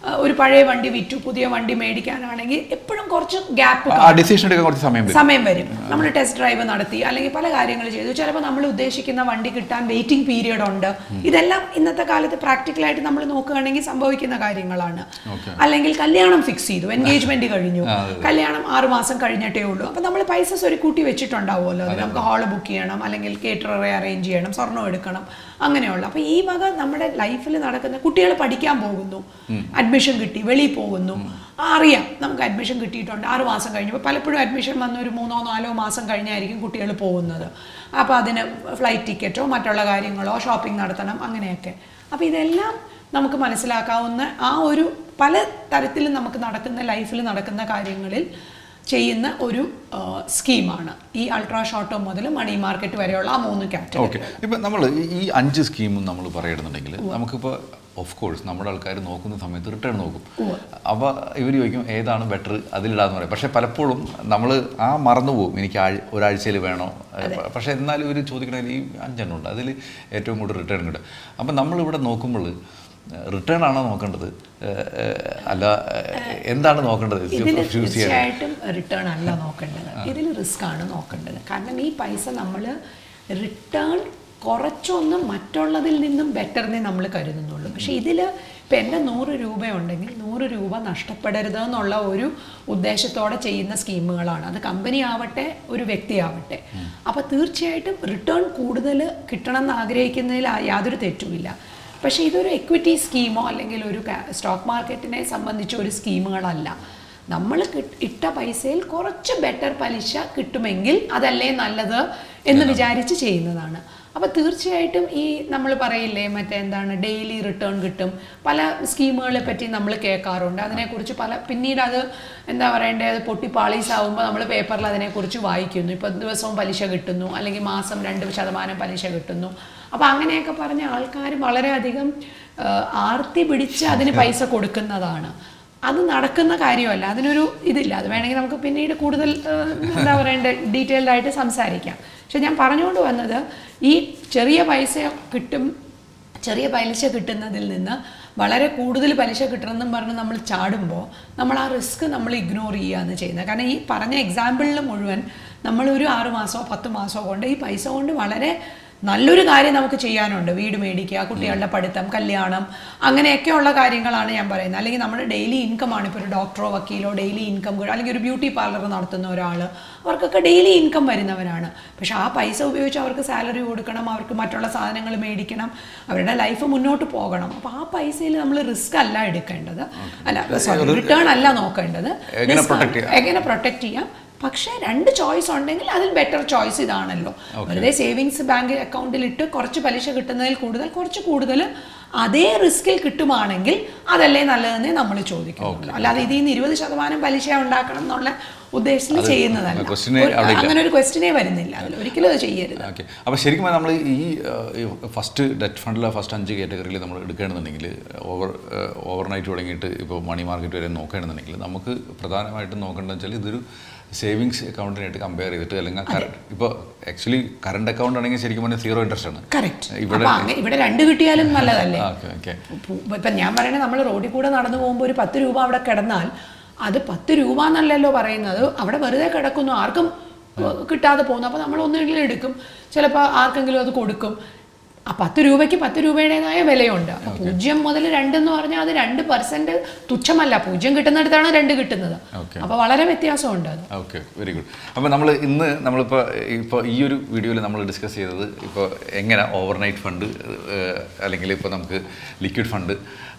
ഒരു പഴയ വണ്ടി വിറ്റു പുതിയ വണ്ടി മേടിക്കാനാണെങ്കിൽ എപ്പോഴും കുറച്ച് ഗ്യാപ്പ് ആ ഡിസിഷൻ എടുക്കാൻ കുറച്ച് സമയം വരും സമയം വരും നമ്മൾ ടെസ്റ്റ് ഡ്രൈവ് നടത്തി അല്ലെങ്കിൽ പല കാര്യങ്ങൾ ചെയ്തു ചിലപ്പോൾ നമ്മൾ ഉദ്ദേശിക്കുന്ന വണ്ടി കിട്ടാൻ വെയിറ്റിംഗ് പീരിയഡ് ഉണ്ട് ഇതെല്ലാം ഇന്നത്തെ കാലത്ത് പ്രാക്ടിക്കലായിട്ട് നമ്മൾ നോക്കുകയാണെങ്കിൽ സംഭവിക്കുന്ന കാര്യങ്ങളാണ് അല്ലെങ്കിൽ കല്യാണം ഫിക്സ് ചെയ്തു എൻഗേജ്മെന്റ് കഴിഞ്ഞു കല്യാണം ആറ് മാസം കഴിഞ്ഞിട്ടേ ഉള്ളൂ അപ്പം നമ്മൾ പൈസ സ്വരുക്കൂട്ടി വെച്ചിട്ടുണ്ടാവുമല്ലോ അത് നമുക്ക് ഹാള് ബുക്ക് ചെയ്യണം അല്ലെങ്കിൽ കേറ്റററെ അറേഞ്ച് ചെയ്യണം സ്വർണ്ണം എടുക്കണം അങ്ങനെയുള്ള അപ്പം ഈ വക നമ്മുടെ ലൈഫിൽ നടക്കുന്ന കുട്ടികൾ പഠിക്കാൻ പോകുന്നു അഡ്മിഷൻ കിട്ടി വെളിയിൽ പോകുന്നു ആ, അറിയാം നമുക്ക് അഡ്മിഷൻ കിട്ടിയിട്ടുണ്ട് ആറ് മാസം കഴിഞ്ഞപ്പോൾ പലപ്പോഴും അഡ്മിഷൻ വന്ന ഒരു മൂന്നോ നാലോ മാസം കഴിഞ്ഞായിരിക്കും കുട്ടികൾ പോകുന്നത് അപ്പോൾ അതിന് ഫ്ലൈറ്റ് ടിക്കറ്റോ മറ്റുള്ള കാര്യങ്ങളോ ഷോപ്പിംഗ് നടത്തണം അങ്ങനെയൊക്കെ അപ്പോൾ ഇതെല്ലാം നമുക്ക് മനസ്സിലാക്കാവുന്ന ആ ഒരു പല തരത്തിലും നമുക്ക് നടക്കുന്ന ലൈഫിൽ നടക്കുന്ന കാര്യങ്ങളിൽ ചെയ്യുന്ന ഒരു ആ, സ്കീമാണ് ഈ അൾട്രാ ഷോർട്ടോ മുതൽ മണി മാർക്കറ്റ് വരെയുള്ള ആ മൂന്ന് കാറ്റഗറി ഓക്കെ ഇപ്പം നമ്മൾ ഈ അഞ്ച് സ്കീമും നമ്മൾ പറയുന്നുണ്ടെങ്കിൽ നമുക്കിപ്പോൾ ഓഫ് കോഴ്സ് നമ്മുടെ ആൾക്കാർ നോക്കുന്ന സമയത്ത് റിട്ടേൺ നോക്കും അപ്പോൾ ഇവർ ചോദിക്കും ഏതാണ് ബെറ്റർ അതിലിടാന്ന് പറയും പക്ഷേ പലപ്പോഴും നമ്മൾ ആ മറന്നു പോകും എനിക്ക് ആഴ് ഒരാഴ്ചയിൽ വേണോ ഏഹ് പക്ഷേ എന്നാലും ഇവർ ചോദിക്കണ ഈ അഞ്ചെണ്ണം ഉണ്ട് അതിൽ ഏറ്റവും കൂടുതൽ റിട്ടേൺ കിട്ടും അപ്പം നമ്മളിവിടെ നോക്കുമ്പോൾ റിട്ടേൺ ആണോ നോക്കേണ്ടത് ഏഹ് ഏഹ് അല്ല ഏഹ് എന്താണ് നോക്കേണ്ടത് ഇതിൽ ചൂസ് ചെയ്യാൻ തീർച്ചയായിട്ടും റിട്ടേൺ അല്ല നോക്കേണ്ടത് ഇതിൽ റിസ്ക് ആണ് നോക്കേണ്ടത് കാരണം ഈ പൈസ നമ്മൾ റിട്ടേൺ കുറച്ചൊന്ന് മറ്റുള്ളതിൽ നിന്നും ബെറ്ററിനെ നമ്മൾ കരുതുന്നുള്ളൂ പക്ഷേ ഇതിൽ ഇപ്പം എൻ്റെ നൂറ് രൂപ ഉണ്ടെങ്കിൽ നൂറ് രൂപ നഷ്ടപ്പെടരുത് എന്നുള്ള ഒരു ഉദ്ദേശത്തോടെ ചെയ്യുന്ന സ്കീമുകളാണ് അത് കമ്പനി ആവട്ടെ ഒരു വ്യക്തി ആവട്ടെ അപ്പോൾ തീർച്ചയായിട്ടും റിട്ടേൺ കൂടുതൽ കിട്ടണം എന്ന് ആഗ്രഹിക്കുന്നതിൽ ആ- യാതൊരു തെറ്റുമില്ല പക്ഷേ ഇതൊരു എക്വിറ്റി സ്കീമോ അല്ലെങ്കിൽ ഒരു സ്റ്റോക്ക് മാർക്കറ്റിനെ സംബന്ധിച്ച ഒരു സ്കീമുകളല്ല നമ്മൾ ഇട്ട പൈസയിൽ കുറച്ച് ബെറ്റർ പലിശ കിട്ടുമെങ്കിൽ അതല്ലേ നല്ലത് എന്ന് വിചാരിച്ച് ചെയ്യുന്നതാണ് അപ്പോൾ തീർച്ചയായിട്ടും ഈ നമ്മൾ പറയില്ലേ മറ്റേ എന്താണ് ഡെയിലി റിട്ടേൺ കിട്ടും പല സ്കീമുകളെ പറ്റി നമ്മൾ കേൾക്കാറുണ്ട് അതിനെക്കുറിച്ച് പല പിന്നീട് അത് എന്താ പറയണ്ടേ അത് പൊട്ടി പാളീസാവുമ്പോൾ നമ്മൾ പേപ്പറിൽ അതിനെക്കുറിച്ച് വായിക്കുന്നു ഇപ്പോൾ ദിവസവും പലിശ കിട്ടുന്നു അല്ലെങ്കിൽ മാസം രണ്ട് ശതമാനം പലിശ കിട്ടുന്നു അപ്പോൾ അങ്ങനെയൊക്കെ പറഞ്ഞ ആൾക്കാർ വളരെയധികം ആ, ആർത്തി പിടിച്ച് അതിന് പൈസ കൊടുക്കുന്നതാണ് അത് നടക്കുന്ന കാര്യമല്ല അതിനൊരു ഇതില്ല അത് വേണമെങ്കിൽ നമുക്ക് പിന്നീട് കൂടുതൽ ആ, എന്താ പറയണ്ടേ ഡീറ്റെയിൽഡ് ആയിട്ട് സംസാരിക്കാം പക്ഷെ ഞാൻ പറഞ്ഞുകൊണ്ട് വന്നത് ഈ ചെറിയ പൈസ കിട്ടും ചെറിയ പലിശ കിട്ടുന്നതിൽ നിന്ന് വളരെ കൂടുതൽ പലിശ കിട്ടണമെന്നും പറഞ്ഞ് നമ്മൾ ചാടുമ്പോൾ നമ്മൾ ആ റിസ്ക് നമ്മൾ ഇഗ്നോർ ചെയ്യുകയാണ് ചെയ്യുന്നത് കാരണം ഈ പറഞ്ഞ എക്സാമ്പിളിൽ മുഴുവൻ നമ്മൾ ഒരു ആറ് മാസമോ പത്ത് മാസമോ കൊണ്ട് ഈ പൈസ കൊണ്ട് വളരെ നല്ലൊരു കാര്യം നമുക്ക് ചെയ്യാനുണ്ട് വീട് മേടിക്കുക കുട്ടികളുടെ പഠിത്തം കല്യാണം അങ്ങനെയൊക്കെയുള്ള കാര്യങ്ങളാണ് ഞാൻ പറയുന്നത് അല്ലെങ്കിൽ നമ്മുടെ ഡെയിലി ഇൻകം ആണ് ഇപ്പോൾ ഒരു ഡോക്ടറോ വക്കീലോ ഡെയിലി ഇൻകം അല്ലെങ്കിൽ ഒരു ബ്യൂട്ടി പാർലർ നടത്തുന്ന ഒരാൾ അവർക്കൊക്കെ ഡെയിലി ഇൻകം വരുന്നവരാണ് പക്ഷെ ആ പൈസ ഉപയോഗിച്ച് അവർക്ക് സാലറി കൊടുക്കണം അവർക്ക് മറ്റുള്ള സാധനങ്ങൾ മേടിക്കണം അവരുടെ ലൈഫ് മുന്നോട്ട് പോകണം അപ്പോൾ ആ പൈസയിൽ നമ്മൾ റിസ്ക് അല്ല എടുക്കേണ്ടത് അല്ല സോറി റിട്ടേൺ അല്ല നോക്കേണ്ടത് എങ്ങനെ Risk ആണ്. protect ചെയ്യാം? എങ്ങനെ പ്രൊട്ടക്ട് ചെയ്യാം പക്ഷേ രണ്ട് ചോയ്സ് ഉണ്ടെങ്കിൽ അതിൽ ബെറ്റർ ചോയ്സ് ഇതാണല്ലോ വെറുതെ സേവിങ്സ് ബാങ്ക് അക്കൗണ്ടിൽ ഇട്ട് കുറച്ച് പലിശ കിട്ടുന്നതിൽ കൂടുതൽ കുറച്ച് കൂടുതൽ അതേ റിസ്കിൽ കിട്ടുവാണെങ്കിൽ അതല്ലേ നല്ലതെന്നേ നമ്മൾ ചോദിക്കുന്നുള്ളൂ അല്ലാതെ ഇതിൽ നിന്ന് ഇരുപത് ശതമാനം പലിശ ഉണ്ടാക്കണം എന്നുള്ള ഉദ്ദേശത്തിൽ ചെയ്യുന്നതല്ല question ഏ ഒരു- അവിടെ ഇല്ല. അങ്ങനെ ഒരു ക്വസ്റ്റിനെ വരുന്നില്ല അതിൽ ഒരിക്കലും അത് ചെയ്യരുത് ഓക്കെ അപ്പോൾ ശരിക്കും നമ്മൾ ഈ ഫസ്റ്റ് ഡെറ്റ് ഫണ്ടിലെ ഫസ്റ്റ് അഞ്ച് കാറ്റഗറിയിൽ നമ്മൾ എടുക്കുകയാണെന്നുണ്ടെങ്കിൽ ഓവർ ഓവർനൈറ്റ് തുടങ്ങിയിട്ട് ഇപ്പോൾ മണി മാർക്കറ്റ് വരെ നോക്കുകയാണെന്നുണ്ടെങ്കിൽ നമുക്ക് പ്രധാനമായിട്ടും നോക്കേണ്ടത് വെച്ചാൽ ഇതൊരു സേവിങ്സ് അക്കൗണ്ടിനായിട്ട് കമ്പയർ ചെയ്തിട്ട് അല്ലെങ്കിൽ ഇപ്പോൾ ആക്ച്വലി കറണ്ട് അക്കൗണ്ട് ആണെങ്കിൽ ശരിക്കും പറഞ്ഞാൽ സീറോ ഇൻട്രസ്റ്റ് ആണ് കറക്റ്റ് ഇവിടെ അപ്പൊ അങ്ങ- ഇവിടെ രണ്ട് കിട്ടിയാലും നല്ലതല്ലേ ഓക്കെ ഓക്കെ പു- ഇപ്പം ഞാൻ പറയണത് നമ്മൾ റോഡിൽ കൂടെ നടന്നു പോകുമ്പോൾ ഒരു പത്ത് രൂപ അവിടെ കിടന്നാൽ അത് പത്ത് രൂപ എന്നല്ലല്ലോ പറയുന്നത് അവിടെ വെറുതെ കിടക്കുന്നു ആർക്കും ഏഹ്, കിട്ടാതെ പോകുന്നു അപ്പോൾ നമ്മൾ ഒന്നുകിലും എടുക്കും ചിലപ്പോൾ ആർക്കെങ്കിലും അത് കൊടുക്കും ആ പത്ത് രൂപയ്ക്ക് പത്ത് രൂപയുടേതായ വിലയുണ്ട് അപ്പോൾ പൂജ്യം മുതൽ രണ്ടെന്ന് പറഞ്ഞാൽ അത് രണ്ട് പെർസെൻറ്റ് തുച്ഛമല്ല പൂജ്യം കിട്ടുന്നിടത്താണ് രണ്ട് കിട്ടുന്നത് Okay. അപ്പോൾ വളരെ വ്യത്യാസമുണ്ട് അത് ഓക്കെ വെരി ഗുഡ് അപ്പോൾ നമ്മൾ ഇന്ന് നമ്മളിപ്പോൾ ഇപ്പോൾ ഈ ഒരു വീഡിയോയിൽ നമ്മൾ ഡിസ്കസ് ചെയ്തത് ഇപ്പോൾ എങ്ങനെ ഓവർനൈറ്റ് ഫണ്ട് അല്ലെങ്കിൽ ഇപ്പോൾ നമുക്ക് ലിക്വിഡ് ഫണ്ട്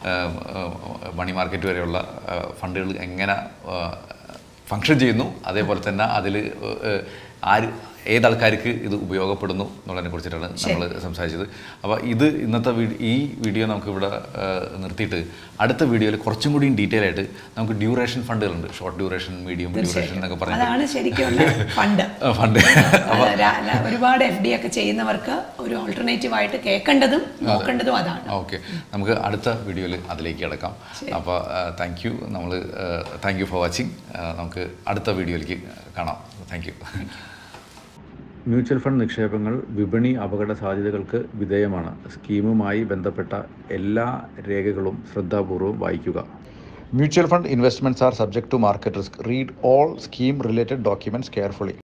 മണി മാർക്കറ്റ് വരെയുള്ള ഫണ്ടുകൾ എങ്ങനെ ഫങ്ഷൻ ചെയ്യുന്നു അതേപോലെ തന്നെ അതിൽ ആര് ഏതാൾക്കാർക്ക് ഇത് ഉപയോഗപ്പെടുന്നു എന്നുള്ളതിനെ കുറിച്ചിട്ടാണ് നമ്മൾ സംസാരിച്ചത് അപ്പോൾ ഇത് ഇന്നത്തെ വീ- ഈ വീഡിയോ നമുക്ക് ഇവിടെ നിർത്തിയിട്ട് അടുത്ത വീഡിയോയിൽ കുറച്ചും കൂടി ഡീറ്റെയിൽ ആയിട്ട് നമുക്ക് ഡ്യൂറേഷൻ ഫണ്ടുകളുണ്ട് ഷോർട്ട് ഡ്യൂറേഷൻ മീഡിയം ഡ്യൂറേഷൻ എന്നൊക്കെ പറഞ്ഞിട്ട് അതാണ് ശരിക്കും ഫണ്ട് ഫണ്ട് അത് ര- ര- ഒരുപാട് എഫ് ഡി ഒക്കെ ചെയ്യുന്നവർക്ക് ഒരു ഓൾട്ടർനേറ്റീവ് ആയിട്ട് കേൾക്കേണ്ടതും നോക്കേണ്ടതും അതാണ് ഓക്കെ നമുക്ക് അടുത്ത വീഡിയോയിൽ അതിലേക്ക് കിടക്കാം അപ്പോൾ താങ്ക് യു നമ്മൾ താങ്ക് യു ഫോർ വാച്ചിങ് നമുക്ക് അടുത്ത വീഡിയോയിലേക്ക് കാണാം താങ്ക് യു മ്യൂച്വൽ ഫണ്ട് നിക്ഷേപങ്ങൾ വിപണി അപകട സാധ്യതകൾക്ക് വിധേയമാണ് സ്കീമുമായി ബന്ധപ്പെട്ട എല്ലാ രേഖകളും ശ്രദ്ധാപൂർവം വായിക്കുക Mutual fund investments are subject to market risk. Read all scheme related documents carefully.